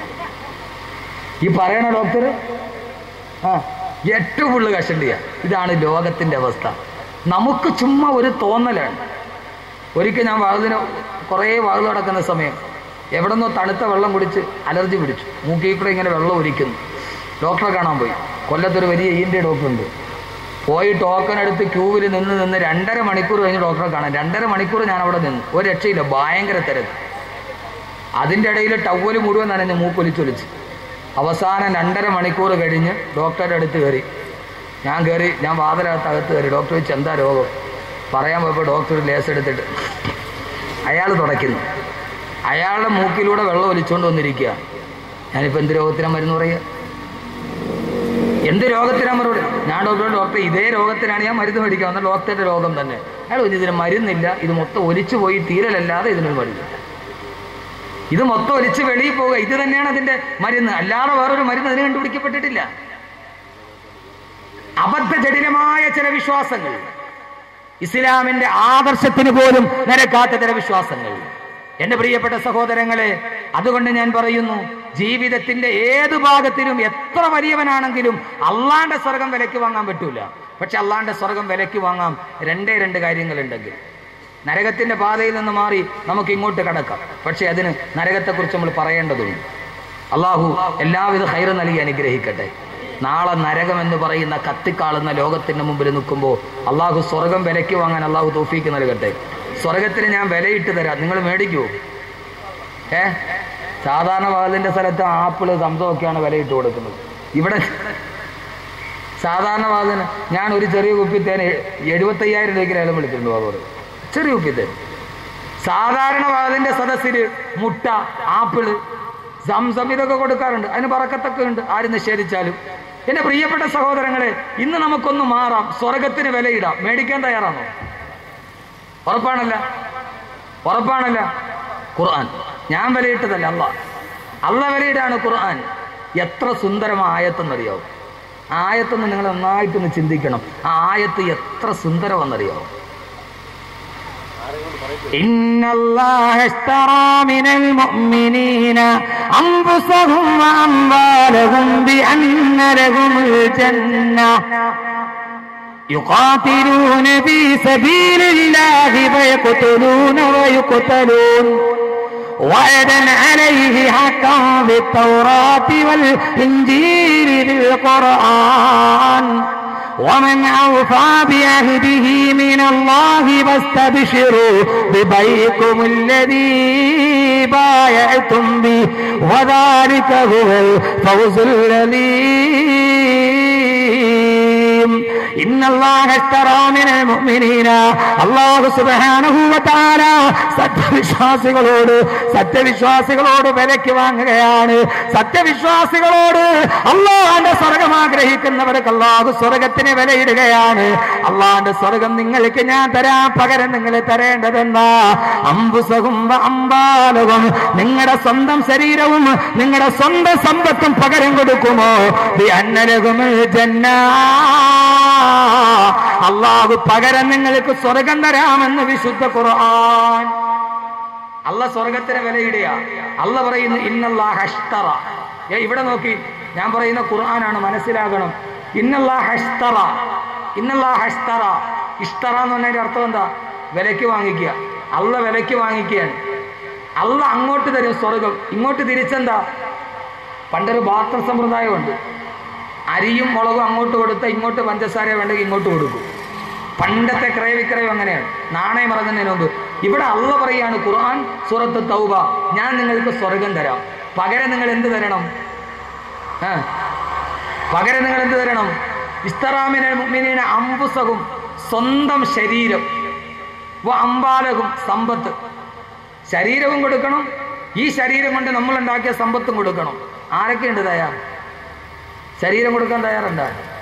ഈ പറയണ ഡോക്ടർ ആ എട്ട് ഫുള്ള് കഷണ്ടിയ ഇതാണ് ലോകത്തിന്റെ അവസ്ഥ നമുക്ക് ചുമ്മാ ഒരു തോന്നലാണ് ഒരിക്കൽ ഞാൻ വാതിന് കുറേ വാതിൽ നടക്കുന്ന സമയം എവിടെ നിന്നോ തണുത്ത വെള്ളം കുടിച്ച് അലർജി പിടിച്ചു മൂക്കിൽ കൂടെ ഇങ്ങനെ വെള്ളം ഒലിക്കുന്നു ഡോക്ടറെ കാണാൻ പോയി കൊല്ലത്തൊരു വലിയ ഇ ഡോക്ടർ ഉണ്ട് പോയി ടോക്കൺ എടുത്ത് ക്യൂവിൽ നിന്ന് നിന്ന് രണ്ടര മണിക്കൂർ കഴിഞ്ഞ് ഡോക്ടറെ കാണാൻ രണ്ടര മണിക്കൂർ ഞാൻ അവിടെ നിന്ന് ഒരു രക്ഷയില്ല ഭയങ്കര തിരക്ക് അതിൻ്റെ ഇടയിൽ ടവല് മുഴുവൻ നനഞ്ഞ് മൂക്കൊലിച്ചൊലിച്ച് അവസാനം രണ്ടര മണിക്കൂർ കഴിഞ്ഞ് ഡോക്ടറുടെ അടുത്ത് കയറി ഞാൻ കയറി ഞാൻ വാതിലകത്ത് അകത്ത് കയറി ഡോക്ടർ ചോദിച്ചു എന്താ രോഗം പറയാൻ പോയപ്പോൾ ഡോക്ടർ ഒരു ലേസ് എടുത്തിട്ട് അയാൾ തുടയ്ക്കുന്നു അയാളുടെ മൂക്കിലൂടെ വെള്ളം ഒലിച്ചുകൊണ്ട് വന്നിരിക്കുക ഞാനിപ്പോൾ എന്ത് രോഗത്തിനാ മരുന്ന് പറയുക എന്ത് രോഗത്തിനാ മറുപടി ഞാൻ ഡോക്ടറോട് ഡോക്ടർ ഇതേ രോഗത്തിനാണ് ഞാൻ മരുന്ന് മേടിക്കുക എന്നാൽ ഡോക്ടറുടെ രോഗം തന്നെ അയാൾ പറഞ്ഞു, ഇതിന് മരുന്നില്ല ഇത് മൊത്തം ഒലിച്ചു പോയി തീരലല്ലാതെ ഇതിനൊരു മരുന്ന് ഇത് മൊത്തം ഒലിച്ച് വെളിയിൽ പോവുക ഇത് തന്നെയാണ് അതിന്റെ മരുന്ന് അല്ലാതെ വേറൊരു മരുന്ന് അതിന് കണ്ടുപിടിക്കപ്പെട്ടിട്ടില്ല അബദ്ധജടിലമായ ചില വിശ്വാസങ്ങൾ ഇസ്ലാമിന്റെ ആദർശത്തിന് പോലും നിരക്കാത്ത ചില വിശ്വാസങ്ങൾ എന്റെ പ്രിയപ്പെട്ട സഹോദരങ്ങളെ അതുകൊണ്ട് ഞാൻ പറയുന്നു ജീവിതത്തിന്റെ ഏത് ഭാഗത്തിലും എത്ര വലിയവനാണെങ്കിലും അള്ളാന്റെ സ്വർഗം വിലയ്ക്ക് വാങ്ങാൻ പറ്റൂല പക്ഷെ അള്ളാന്റെ സ്വർഗം വിലയ്ക്ക് വാങ്ങാം രണ്ടേ രണ്ട് കാര്യങ്ങളുണ്ടെങ്കിൽ നരകത്തിന്റെ പാതയിൽ നിന്ന് മാറി നമുക്ക് ഇങ്ങോട്ട് കടക്കാം പക്ഷെ അതിന് നരകത്തെക്കുറിച്ച് നമ്മൾ പറയേണ്ടതുണ്ട് അള്ളാഹു എല്ലാവിധ ഹൈറ് നൽകി അനുഗ്രഹിക്കട്ടെ നാളെ നരകം എന്ന് പറയുന്ന കത്തിക്കാളുന്ന ലോകത്തിന്റെ മുമ്പിൽ നിൽക്കുമ്പോൾ അള്ളാഹു സ്വർഗം വിലയ്ക്ക് വാങ്ങാൻ അള്ളാഹു തോഫീക്ക് നൽകട്ടെ സ്വർഗത്തിന് ഞാൻ വിലയിട്ട് തരാം നിങ്ങൾ മേടിക്കുമോ ഏ സാധാരണ വാതിലിന്റെ സ്ഥലത്ത് ആപ്പിള് സംസമൊക്കെയാണ് വിലയിട്ട് കൊടുക്കുന്നത് ഇവിടെ സാധാരണ വാതിന് ഞാൻ ഒരു ചെറിയ കുപ്പി തേൻ എഴുപത്തയ്യായിരം രൂപയ്ക്ക് ലേലം വിളിച്ചിട്ടുണ്ട് അതോട് ചെറിയ കുപ്പി തേൻ സാധാരണ വാതിന്റെ സദസ്സില് മുട്ട ആപ്പിള് സംസം ഇതൊക്കെ കൊടുക്കാറുണ്ട് അതിന് പറക്കത്തൊക്കെ ഉണ്ട് ആരും നിഷേധിച്ചാലും എന്റെ പ്രിയപ്പെട്ട സഹോദരങ്ങളെ ഇന്ന് നമുക്കൊന്ന് മാറാം സ്വർഗത്തിന് വിലയിടാം മേടിക്കാൻ തയ്യാറാണോ ഉറപ്പാണല്ല ഉറപ്പാണല്ല ഖുർആൻ ഞാൻ വിലയിട്ടതല്ല അല്ല അല്ല വിലയിടാണ് ഖുർആൻ എത്ര സുന്ദരമായ ആയത്തെന്നറിയാവും ആ ആയത്തൊന്ന് നിങ്ങൾ നന്നായിട്ടൊന്ന് ചിന്തിക്കണം ആ ആയത്ത് എത്ര സുന്ദരമെന്നറിയാവും إن الله اشترى من المؤمنين أنفسهم وأموالهم بأن لهم الجنة يقاتلون في سبيل الله فيقتلون ويقتلون وعدا عليه حقا بالتوراة والإنجيل بالقرآن ومن أوفى بعهده من الله فاستبشروا ببيعكم الذي بايعتم به وذلك هو الفوز العظيم إن الله اشترى من المؤمنين الله سبحانه وتعالى സത്യവിശ്വാസികളോട് സത്യവിശ്വാസികളോട് വിലയ്ക്ക് വാങ്ങുകയാണ് സത്യവിശ്വാസികളോട് അള്ളാന്റെ സ്വർഗം ആഗ്രഹിക്കുന്നവർക്ക് അള്ളാഹു സ്വർഗത്തിന് വിലയിടുകയാണ് അള്ളാന്റെ സ്വർഗം നിങ്ങൾക്ക് ഞാൻ തരാം പകരം നിങ്ങൾ തരേണ്ടതെന്താ അമ്പുസകും അമ്പാലവും നിങ്ങളുടെ സ്വന്തം ശരീരവും നിങ്ങളുടെ സ്വന്തം സമ്പത്തും പകരം കൊടുക്കുമോ ബി അന്നലകും ജന്ന അള്ളാഹു പകരം നിങ്ങൾക്ക് സ്വർഗം തരാമെന്ന് വിശുദ്ധ ഖുർആൻ അല്ല സ്വർഗത്തിന് വിലയിടുക അല്ല പറയുന്നു ഇന്നല്ലാഹ ഹഷ്തറ ഏ ഇവിടെ നോക്കി ഞാൻ പറയുന്ന ഖുർആനാണ് മനസ്സിലാകണം ഇന്നല്ലാഹ ഹഷ്തറ ഇന്നല്ലാഹ ഹഷ്തറ ഇഷ്തറ എന്ന് പറഞ്ഞതിന്റെ അർത്ഥം എന്താ വിലയ്ക്ക് വാങ്ങിക്കുക അല്ല വിലയ്ക്ക് വാങ്ങിക്കുകയാണ് അല്ല അങ്ങോട്ട് തരും സ്വർഗം ഇങ്ങോട്ട് തിരിച്ചെന്താ പണ്ടൊരു ബാർട്ടർ സമ്പ്രദായമുണ്ട് അരിയും മുളകും അങ്ങോട്ട് കൊടുത്താൽ ഇങ്ങോട്ട് പഞ്ചസാര വേണ്ടെങ്കിൽ ഇങ്ങോട്ട് കൊടുക്കും പണ്ടത്തെ ക്രയവിക്രയം അങ്ങനെയാണ് നാണയം ഇറങ്ങുന്നതിന് മുമ്പ് ഇവിടെ അള്ള പറയാണ് ഖുർആൻ സൂറത്ത് തൗബ ഞാൻ നിങ്ങൾക്ക് സ്വർഗം തരാം പകരം നിങ്ങൾ എന്ത് തരണം ആ പകരം നിങ്ങൾ എന്ത് തരണം ഇസ്തറാമിനെ മുഅ്മിനീന അംബുസകും സ്വന്തം ശരീരം വ അമ്പാലകും സമ്പത്ത് ശരീരവും കൊടുക്കണം ഈ ശരീരം കൊണ്ട് നമ്മൾ ഉണ്ടാക്കിയ സമ്പത്തും കൊടുക്കണം ആരൊക്കെയുണ്ട് തയ്യാർ ശരീരം കൊടുക്കാൻ തയ്യാറുണ്ടോ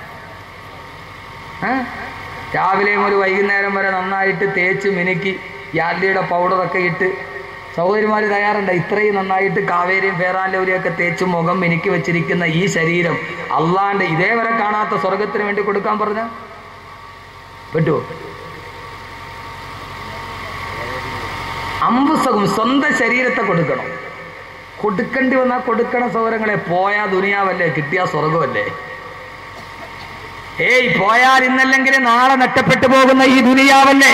ഏ? രാവിലെയും ഒരു വൈകുന്നേരം വരെ നന്നായിട്ട് തേച്ച് മിനുക്കി യാർലിയുടെ പൗഡറൊക്കെ ഇട്ട് സഹോദരിമാർ തയ്യാറുണ്ട് ഇത്രയും നന്നായിട്ട് കാവേരിയും ഫേറാലൂരിയൊക്കെ തേച്ച് മുഖം മിനുക്കി വെച്ചിരിക്കുന്ന ഈ ശരീരം അള്ളാന്റെ ഇതേവരെ കാണാത്ത സ്വർഗത്തിന് വേണ്ടി കൊടുക്കാൻ പറഞ്ഞ പറ്റുമോ അമ്പുസകും സ്വന്തം ശരീരത്തെ കൊടുക്കണം കൊടുക്കേണ്ടി വന്നാൽ കൊടുക്കണ സൗരങ്ങളെ പോയാ ദുനിയാവല്ലേ കിട്ടിയ സ്വർഗമല്ലേ ഏയ് പോയാൽ ഇന്നല്ലെങ്കിൽ നാളെ നഷ്ടപ്പെട്ടു പോകുന്ന ഈ ദുനിയാവല്ലേ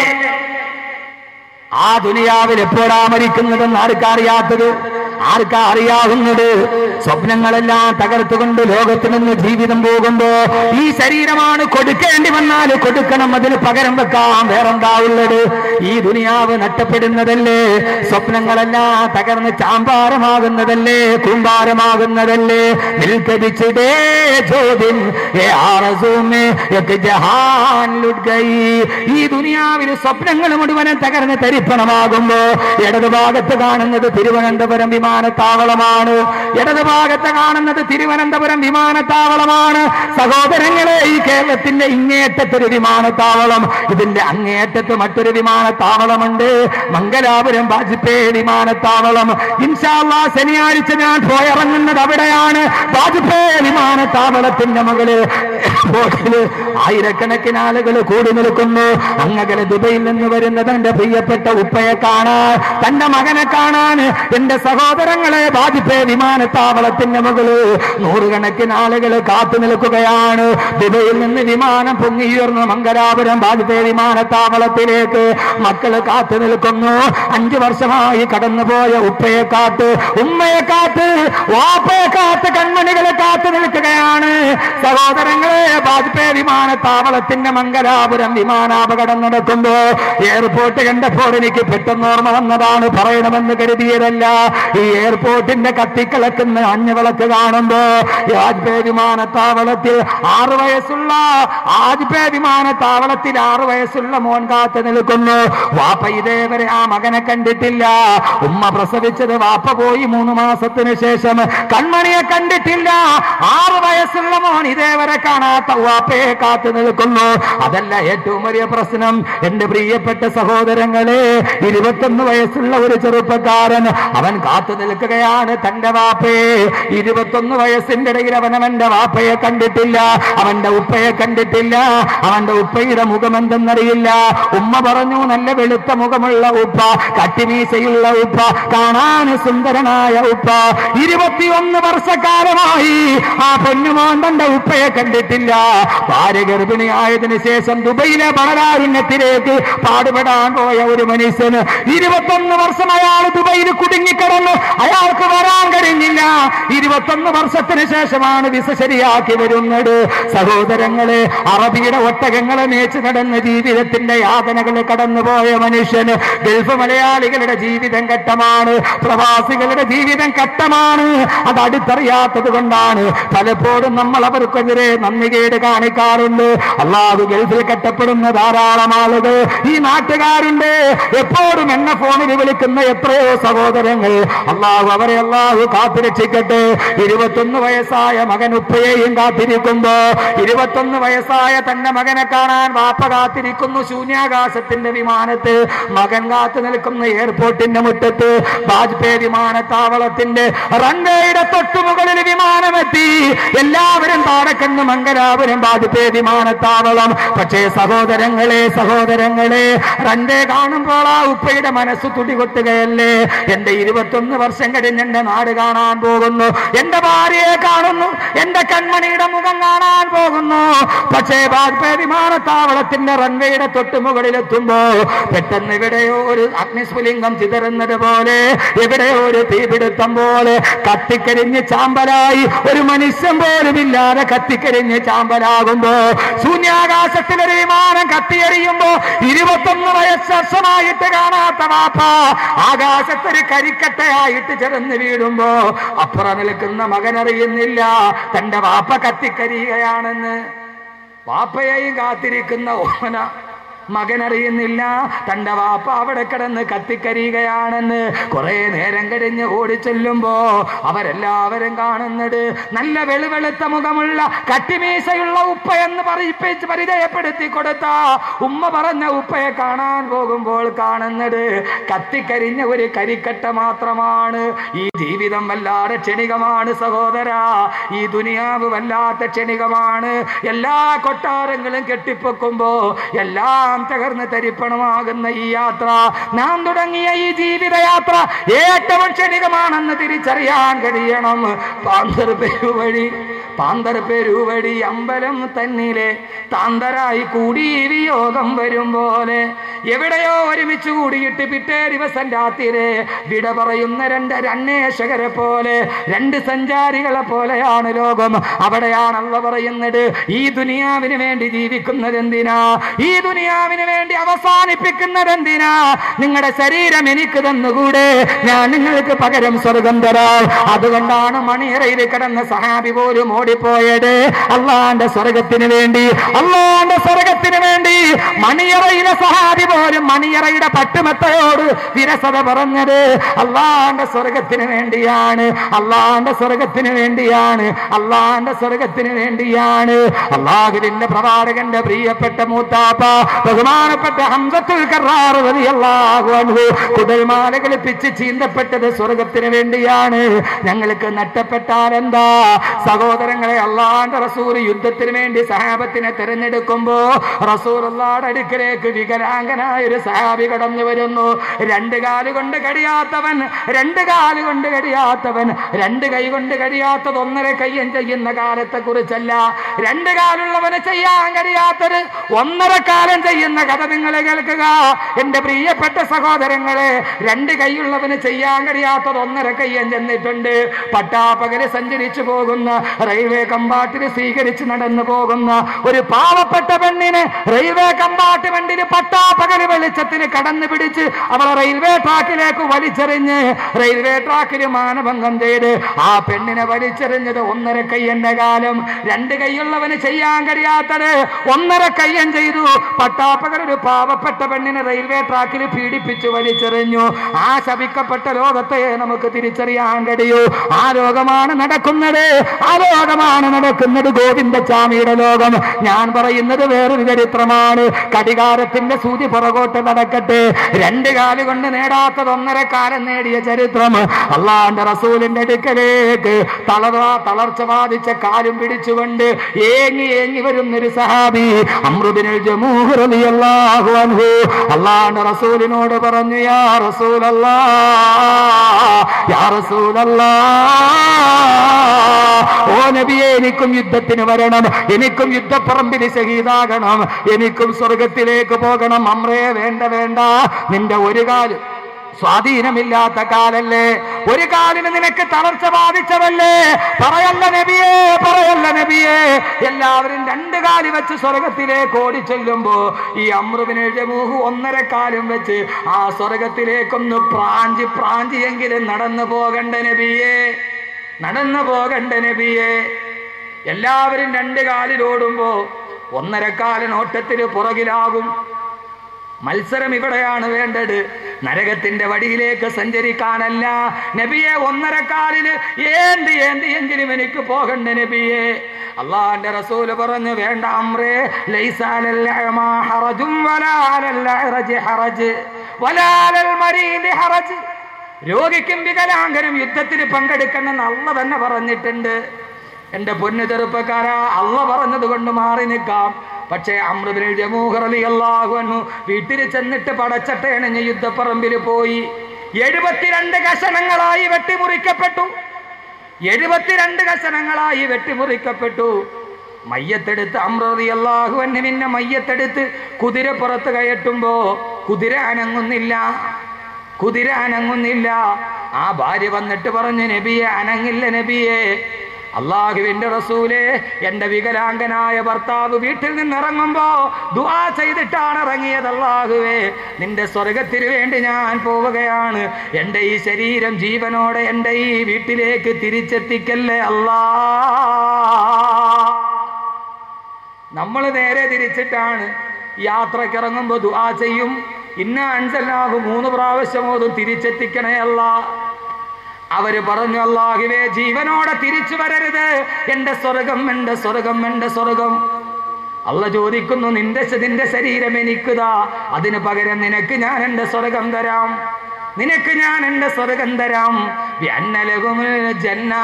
ആ ദുനിയാവിൽ എപ്പോഴാ മരിക്കുന്നതെന്ന് ആർക്കാ അറിയാത്തത് ആർക്കാ അറിയാവുന്നത് സ്വപ്നങ്ങളെല്ലാം തകർത്തുകൊണ്ട് ലോകത്ത് നിന്ന് ജീവിതം പോകുമ്പോ ഈ ശരീരമാണ് കൊടുക്കേണ്ടി വന്നാൽ കൊടുക്കണം അതിന് പകരം വെക്കാം വേറെന്താ ഉള്ളത് ഈ ദുനിയാവ് നഷ്ടപ്പെടുന്നതല്ലേ സ്വപ്നങ്ങളെല്ലാം തകർന്ന് ചാമ്പാരമാകുന്നതല്ലേ കൂമ്പാരമാകുന്നതല്ലേ നിൽക്കടിച്ചിടേ ചോദ്യം ഏ ആറസൂമേ എക്ക് ജഹാൻ ലുട്ട് ഗയി. ഈ ദുനിയാവിൽ സ്വപ്നങ്ങൾ മുഴുവനും തകർന്ന് തരിപ്പണമാകുമ്പോ ഇടതുഭാഗത്ത് കാണുന്നത് തിരുവനന്തപുരം വിമാനത്താവളമാണ് ഇടതുഭാഗത്ത് കാണുന്നത് തിരുവനന്തപുരം വിമാനത്താവളമാണ് സഹോദരങ്ങളെ ഈ കേരളത്തിന്റെ ഇങ്ങേറ്റത്തൊരു വിമാനത്താവളം ഇതിന്റെ അങ്ങേറ്റത്ത് മറ്റൊരു വിമാനത്താവളമുണ്ട് മംഗലാപുരം വാജ്പേയി വിമാനത്താവളം ഇൻഷാല്ലാ ശനിയാഴ്ച ഞാൻ പോയിറങ്ങുന്നത് അവിടെയാണ് വാജ്പേയി വിമാനത്താവളത്തിന്റെ മുകളിൽ ബോട്ടില് ആയിരക്കണക്കിന് ആളുകൾ കൂടി നിൽക്കുന്നു അങ്ങകലെ ദുബൈയിൽ നിന്ന് വരുന്ന തന്റെ പ്രിയപ്പെട്ട ഉപ്പയെ കാണാൻ തന്റെ മകനെ കാണാൻ എന്റെ സഹോദരങ്ങളെ ബാധിപ്പേ വിമാനത്താവളത്തിന്റെ മുകളിൽ നൂറുകണക്കിന് ആളുകൾ കാത്തു നിൽക്കുകയാണ് ദുബൈയിൽ നിന്ന് വിമാനം പൊങ്ങിയുയർന്നു മംഗലാപുരം ബാധിപ്പേ വിമാനത്താവളത്തിലേക്ക് മക്കള് കാത്തു നിൽക്കുന്നു അഞ്ചു വർഷമായി കടന്നുപോയ ഉപ്പയെ കാത്ത് ഉമ്മയെ കാത്ത് വാപ്പയെ കാത്ത് കൺമണികളെ കാത്തു നിൽക്കുകയാണ് സഹോദരങ്ങളെ വാജ്പേയി വിമാനത്താവളത്തിന്റെ മംഗലാപുരം വിമാനാപകടം നടക്കുമ്പോ എയർപോർട്ട് കണ്ടപ്പോൾ എനിക്ക് പെട്ടെന്ന് ഓർമ്മ വന്നതാണ് പറയണമെന്ന് കരുതിയതല്ല ഈ എയർപോർട്ടിന്റെ കത്തിക്കിളക്കുന്ന അഞ്ഞവിളക്ക് കാണുമ്പോ വാജ്പേയി വിമാനത്താവളത്തിൽ ആറു വയസ്സുള്ള വാജ്പേയി വിമാനത്താവളത്തിൽ ആറു വയസ്സുള്ള മോൻ കാത്തു നിൽക്കുന്നു വാപ്പ ഇതേവരെ ആ മകനെ കണ്ടിട്ടില്ല ഉമ്മ പ്രസവിച്ചത് വാപ്പ പോയി മൂന്ന് മാസത്തിന് ശേഷം കൺമണിയെ കണ്ടിട്ടില്ല ആറു വയസ്സുള്ള മോൻ ഇതേവരെ കാണാത്ത വാപ്പയെ കാത്തു നിൽക്കുന്നു അതല്ല ഏറ്റവും വലിയ പ്രശ്നം എന്റെ പ്രിയപ്പെട്ട സഹോദരങ്ങളെ ഇരുപത്തൊന്ന് വയസ്സുള്ള ഒരു ചെറുപ്പക്കാരൻ അവൻ കാത്തു നിൽക്കുകയാണ് തന്റെ വാപ്പയെ ഇരുപത്തൊന്ന് വയസ്സിന്റെ ഇടയിൽ അവൻ അവന്റെ വാപ്പയെ കണ്ടിട്ടില്ല അവന്റെ ഉപ്പയെ കണ്ടിട്ടില്ല അവന്റെ ഉപ്പയുടെ മുഖം എന്തെന്നറിയില്ല ഉമ്മ പറഞ്ഞു നല്ല വെളുത്ത മുഖമുള്ള ഉപ്പ കട്ടിമീശയുള്ള ഉപ്പ കാണാൻ സുന്ദരനായ ഉപ്പ ഇരുപത്തിയൊന്ന് വർഷക്കാലമായി ആ പൊന്നുമോൻ തന്റെ ഉപ്പയെ കണ്ടിട്ടില്ല ഭാര്യ ഗർഭിണിയായതിനു ശേഷം ദുബൈയിലെ പണകാരുണ്യത്തിലേക്ക് പാടുപെടാൻ പോയ ഒരു മനുഷ്യന് ഇരുപത്തൊന്ന് വർഷം അയാൾ ദുബൈയിൽ കുടുങ്ങിക്കിടന്നു അയാൾക്ക് വരാൻ കഴിഞ്ഞില്ല ഇരുപത്തൊന്ന് വർഷത്തിന് ശേഷമാണ് വിസ ശരിയാക്കി വരുന്നത് സഹോദരങ്ങളെ അറബിയുടെ ഒട്ടകങ്ങളെ മേച്ച് നടന്ന ജീവിതത്തിന്റെ യാതനകൾ കടന്നുപോയ മനുഷ്യന് ഗൾഫ് മലയാളികളുടെ ജീവിതം ഘട്ടമാണ് പ്രവാസികളുടെ ജീവിതം ഘട്ടമാണ് അത് അടുത്തറിയാത്തത് കൊണ്ടാണ് പലപ്പോഴും നമ്മൾ അവർക്കെതിരെ നന്ദികേട് കാണിക്കാറുണ്ട് അള്ളാഹു ഗൾഫിൽ കെട്ടപ്പെടുന്ന ധാരാളം ആളുകൾ ഈ നാട്ടുകാരുണ്ട് എപ്പോഴും എന്നെ ഫോണിൽ വിളിക്കുന്ന എത്രയോ സഹോദരങ്ങൾ അള്ളാഹു അവരെ അള്ളാഹു കാത്തുരക്ഷിക്കട്ടെ ഇരുപത്തൊന്ന് വയസ്സായ മകൻ ഉപ്പയെയും കാത്തിരിക്കുമ്പോ ഇരുപത്തൊന്ന് വയസ്സായ തന്റെ മകനെ കാണാൻ വാപ്പ കാത്തിരിക്കുന്നു ശൂന്യാകാശത്തിന്റെ വിമാനത്ത് മകൻ കാത്തു നിൽക്കുന്ന എയർപോർട്ടിന്റെ മുറ്റത്ത് വാജ്പേയി വിമാനത്താവളത്തിന്റെ റൺവേയുടെ തൊട്ടുമുകളിൽ വിമാനമെത്തി എല്ലാവരും താഴെക്കന്ന് മംഗലാപുരം വാജ്പേയി വിമാനത്താവളം പക്ഷേ സഹോദരങ്ങളെ സഹോദരങ്ങളെ റൺവേ കാണുമ്പോൾ ആ ഉപ്പയുടെ മനസ്സ് തുടികൊട്ടുകയല്ലേ എന്റെ ഇരുപത്തൊന്ന് വർഷം കഴിഞ്ഞ് എന്റെ നാട് കാണാൻ പോകുന്നു എന്റെ ഭാര്യയെ കാണുന്നു എന്റെ കൺമണിയുടെ മുഖം കാണാൻ പോകുന്നു പക്ഷേ വാജ്പേയി വിമാനത്താവളത്തിന്റെ റൺവേയുടെ തൊട്ട് മുകളിലെത്തുമ്പോ പെട്ടെന്ന് എവിടെയോ ഒരു അഗ്നിസ്ഫുലിംഗം ചിതറുന്നത് പോലെ എവിടെയോ ഒരു തീപിടുത്തം പോലെ കത്തിക്കരിഞ്ഞ് ചാമ്പലായി ഒരു മനുഷ്യൻ പോലും ഇല്ലാതെ കത്തിക്കരിഞ്ഞ് ചാമ്പലാകുമ്പോ ശൂന്യാകാശത്തിൽ ഒരു വിമാനം കത്തിയെറിയുമ്പോ ഇരുപത്തൊന്ന് വയസ്സ് വർഷമായിട്ട് കാണാത്ത വാപ്പ ആകാശത്തൊരു കരിക്കട്ടയായിട്ട് ചെറുന്ന് വീഴുമ്പോ അപ്പുറം നിൽക്കുന്ന മകൻ അറിയുന്നില്ല തന്റെ വാപ്പ കത്തിക്കരിയുകയാണെന്ന് വാപ്പയെയും കാത്തിരിക്കുന്ന ഓമന മകൻ അറിയുന്നില്ല തന്റെ വാപ്പ അവിടെ കിടന്ന് കത്തിക്കരിയുകയാണെന്ന് കുറെ നേരം കഴിഞ്ഞ് ഓടിച്ചെല്ലുമ്പോ അവരെല്ലാവരും കാണുന്നത് നല്ല വെളുവെളുത്ത മുഖമുള്ള കട്ടിമീശയുള്ള ഉപ്പ എന്ന് പറയിപ്പിച്ച് പരിചയപ്പെടുത്തി കൊടുത്ത ഉമ്മ പറഞ്ഞ ഉപ്പയെ കാണാൻ പോകുമ്പോൾ കാണുന്നത് കത്തിക്കരിഞ്ഞ ഒരു കരിക്കട്ട മാത്രമാണ് ഈ ജീവിതം വല്ലാതെ ക്ഷണികമാണ് സഹോദര ഈ ദുനിയാവ് വല്ലാത്ത ക്ഷണികമാണ് എല്ലാ കൊട്ടാരങ്ങളും കെട്ടിപ്പൊക്കുമ്പോ എല്ലാം തകർന്ന് തരിപ്പണമാകുന്ന ഈ യാത്ര നാം തുടങ്ങിയ ഈ ജീവിതയാത്ര ഏറ്റവും ക്ഷണികമാണെന്ന് തിരിച്ചറിയാൻ കഴിയണം പാന്തർ പെരുവഴി പാന്തർ പെരുവഴി അമ്പലം തന്നിലെ താന്തരായി കൂടി വിയോഗം വരും പോലെ എവിടെയോ ഒരുമിച്ച് കൂടിയിട്ട് പിറ്റേ ദിവസം രാത്രിയിലെ വിട പറയുന്ന രണ്ട് അന്വേഷകരെ പോലെ രണ്ട് സഞ്ചാരികളെ പോലെയാണ് ലോകം അവിടെയാണല്ല പറയുന്നത് ഈ ദുനിയാവിന് വേണ്ടി ജീവിക്കുന്നത് എന്തിനാ ഈ ദുനിയാവിന് വേണ്ടി അവസാനിപ്പിക്കുന്നത് എന്തിനാ നിങ്ങളുടെ ശരീരം എനിക്ക് തന്നുകൂടെ ഞാൻ നിങ്ങൾക്ക് പകരം സ്വർഗം തരാം അതുകൊണ്ടാണ് മണിയറയിൽ കിടന്ന സഹാബി പോലും ഓടിപ്പോയത് അള്ളാന്റെ സ്വർഗത്തിന് വേണ്ടി അള്ളാന്റെ സ്വർഗത്തിന് വേണ്ടി മണിയറയിലെ സഹാബി പോലും മണിയറയുടെ പട്ടുമെത്തയോട് വിരസത പറഞ്ഞത് അള്ളാന്റെ സ്വർഗത്തിന് വേണ്ടിയാണ് അള്ളാന്റെ സ്വർഗത്തിന് വേണ്ടിയാണ് അള്ളാന്റെ സ്വർഗത്തിന് വേണ്ടിയാണ് അള്ളാഹുവിന്റെ പ്രവാചകന്റെ പ്രിയപ്പെട്ട മൂത്താപ്പ ബഹുമാനപ്പെട്ട ഹംസത്തുൽ കറാർ റളിയല്ലാഹു അൻഹു കുടൽമാല കളിപ്പിച്ച് ചീന്തപ്പെട്ടത് സ്വർഗത്തിന് വേണ്ടിയാണ് ഞങ്ങൾക്ക് നഷ്ടപ്പെട്ടാൽ എന്താ സഹോദരങ്ങളെ അള്ളാന്റെ റസൂർ യുദ്ധത്തിന് വേണ്ടി സഹാബത്തിനെ തിരഞ്ഞെടുക്കുമ്പോ റസൂർ അള്ളാടെ അടുക്കലേക്ക് വികലാംഗനായ ഒരു സഹാബി കടന്നു വരുന്നു രണ്ട് കാല് കൊണ്ട് കഴിയാത്തവൻ രണ്ട് കാല് കൊണ്ട് കഴിയാത്തവൻ രണ്ട് കൈ കൊണ്ട് കഴിയാത്തത് ഒന്നര കയ്യൻ ചെയ്യുന്ന കാലത്തെ കുറിച്ചല്ല രണ്ട് കാലുള്ളവന് ചെയ്യാൻ കഴിയാത്തത് ഒന്നര കാലം ചെയ്യുന്ന കഥ നിങ്ങൾ കേൾക്കുക എന്റെ പ്രിയപ്പെട്ട സഹോദരങ്ങളെ രണ്ട് കൈയുള്ളവന് ചെയ്യാൻ കഴിയാത്തത് ഒന്നര കയ്യൻ ചെന്നിട്ടുണ്ട് പട്ടാപ്പകല് സഞ്ചരിച്ചു പോകുന്ന റെയിൽവേ കമ്പാർട്ടിൽ സ്വീകരിച്ച് നടന്നു പോകുന്ന ഒരു പാവപ്പെട്ട പെണ്ണിന് റെയിൽവേ കമ്പാർട്ട്മെന്റിൽ പട്ടാപ്പകല് വെളിച്ചത്തിന് കടന്നു പിടിച്ച് അവളെ റെയിൽവേ ട്രാക്കിലേക്ക് വലിച്ചെറിഞ്ഞ് റെയിൽവേ ട്രാക്കിൽ മാനഭംഗം ചെയ്ത് ആ പെണ്ണിനെ വലിച്ചെറിഞ്ഞത് ഒന്നര കയ്യന്റെ കാലം രണ്ട് കൈയുള്ളവന് ചെയ്യാൻ കഴിയാത്തത് ഒന്നര കയ്യൻ ചെയ്തു പട്ടാപ്പകൽ ഒരു പാവപ്പെട്ട പെണ്ണിനെ റെയിൽവേ ട്രാക്കിൽ പീഡിപ്പിച്ചു വലിച്ചെറിഞ്ഞു ആ ശപിക്കപ്പെട്ട ലോകത്തെ നമുക്ക് തിരിച്ചറിയാൻ കഴിയൂ ആ ലോകമാണ് നടക്കുന്നത് ആ ലോകമാണ് നടക്കുന്നത് ഗോവിന്ദസ്വാമിയുടെ ലോകം ഞാൻ പറയുന്നത് വേറൊരു ചരിത്രമാണ് കടികാരത്തിന്റെ സൂചി പുറകോട്ട് നടക്കട്ടെ രണ്ട് കാല് കൊണ്ട് നേടാത്തത് ഒന്നര കാലം നേടിയ ചരിത്രം അള്ളാന്റെ റസൂലിന്റെ അടുക്കലേക്ക് തളർവ തളർച്ച ബാധിച്ച കാലും പിടിച്ചുകൊണ്ട് ഏങ്ങി ഏങ്ങി വരുന്നൊരു സഹാബി അമൃതിനിൽ ജമൂഹുറിയല്ലാഹു അൻഹു അള്ളാന്റെ റസൂലിനോട് പറഞ്ഞു യാ റസൂലല്ലാ യാ റസൂലല്ലാ ഓ നബിയെ എനിക്കും യുദ്ധത്തിന് വരണം എനിക്കും യുദ്ധപ്പറമ്പിൽ ശഹീദാകണം എനിക്കും സ്വർഗത്തിലേക്ക് പോകണം അമ്രേ വേണ്ട വേണ്ട നിന്റെ ഒരു കാല് സ്വാധീനമില്ലാത്ത കാലല്ലേ ഒരു കാലിന് നിനക്ക് തളർച്ച ബാധിച്ചതല്ലേ പറയല്ല നബിയേ പറയല്ല നബിയേ എല്ലാവരും രണ്ട് കാലി വെച്ച് സ്വർഗത്തിലേക്ക് ഓടിച്ചൊല്ലുമ്പോ ഈ അമൃവിന് ജമൂഹു ഒന്നര കാലും വെച്ച് ആ സ്വർഗത്തിലേക്കൊന്ന് പ്രാഞ്ചി പ്രാഞ്ചിയെങ്കിലും നടന്നു പോകണ്ട നബിയേ നടന്നു പോകണ്ട നബിയെ എല്ലാവരും രണ്ട് കാലിലോടുമ്പോ ഒന്നരക്കാലൻ ഓട്ടത്തിന് പുറകിലാകും മത്സരം ഇവിടെയാണ് വേണ്ടത് നരകത്തിന്റെ വടിയിലേക്ക് സഞ്ചരിക്കാനല്ല നബിയെ ഒന്നരക്കാലിന് ഏന്തി ഏന്തി എങ്കിലും എനിക്ക് പോകണ്ട നബിയെ അള്ളാന്റെ റസൂല് പറഞ്ഞു വേണ്ട അമ്രേ ലൈസാലൽ അഅമാ ഹറജും വലാലൽ അഅറജി ഹറജ് വലാലൽ മരീദി ഹറജ് രോഗിക്കും വികലാംഗനും യുദ്ധത്തിന് പങ്കെടുക്കണമെന്ന് അള്ള തന്നെ പറഞ്ഞിട്ടുണ്ട് എന്റെ പൊന്നു ചെറുപ്പക്കാരാ അള്ള പറഞ്ഞത് കൊണ്ട് മാറി നിൽക്കാം പക്ഷേ അമൃതിൽ ജമൂഹറലി അള്ളാഹുനു വീട്ടിൽ ചെന്നിട്ട് പടച്ചട്ടയണിഞ്ഞ് യുദ്ധപ്പറമ്പിൽ പോയി എഴുപത്തിരണ്ട് കഷണങ്ങളായി വെട്ടിമുറിക്കപ്പെട്ടു എഴുപത്തിരണ്ട് കഷണങ്ങളായി വെട്ടിമുറിക്കപ്പെട്ടു മയ്യത്തെടുത്ത് അമ്രതി അള്ളാഹുവിന് പിന്നെ മയ്യത്തെടുത്ത് കുതിരപ്പുറത്ത് കയറ്റുമ്പോ കുതിര അനങ്ങുന്നില്ല കുതിര അനങ്ങുന്നില്ല ആ ഭാര്യ വന്നിട്ട് പറഞ്ഞു നബിയെ അനങ്ങില്ല നബിയെ അള്ളാഹുവിന്റെ റസൂലെ എന്റെ വികലാംഗനായ ഭർത്താവ് വീട്ടിൽ നിന്ന് ഇറങ്ങുമ്പോ ദുആ ചെയ്തിട്ടാണ് ഇറങ്ങിയത് അള്ളാഹുവേ നിന്റെ സ്വർഗത്തിന് വേണ്ടി ഞാൻ പോവുകയാണ് എന്റെ ഈ ശരീരം ജീവനോടെ എന്റെ ഈ വീട്ടിലേക്ക് തിരിച്ചെത്തിക്കല്ലേ അല്ലാ നമ്മൾ നേരെ തിരിച്ചിട്ടാണ് യാത്രക്ക് ഇറങ്ങുമ്പോൾ ദുആ ചെയ്യും ഇന്ന അൻസല്ലാഹു മൂന്ന് പ്രാവശ്യം ഓതും തിരിച്ചെത്തിക്കണേ അല്ല അവര് പറഞ്ഞു അള്ളാഹുവേ ജീവനോടെ തിരിച്ചു വരരുത് എന്റെ സ്വർഗം എന്റെ സ്വർഗം എന്റെ സ്വർഗം അള്ള ചോദിക്കുന്നു നിന്റെ നിന്റെ ശരീരം എനിക്കുതാ അതിന് പകരം നിനക്ക് ഞാൻ എന്റെ സ്വർഗം തരാം നിനക്ക് ഞാൻ എന്റെ സ്വർഗം തരാം വ്യന്നലകുമുൽ ജന്ന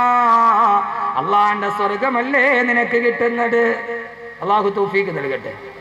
അള്ളാന്റെ സ്വർഗമല്ലേ നിനക്ക് കിട്ടുന്നത് അള്ളാഹു തൗഫീക്ക് നൽകട്ടെ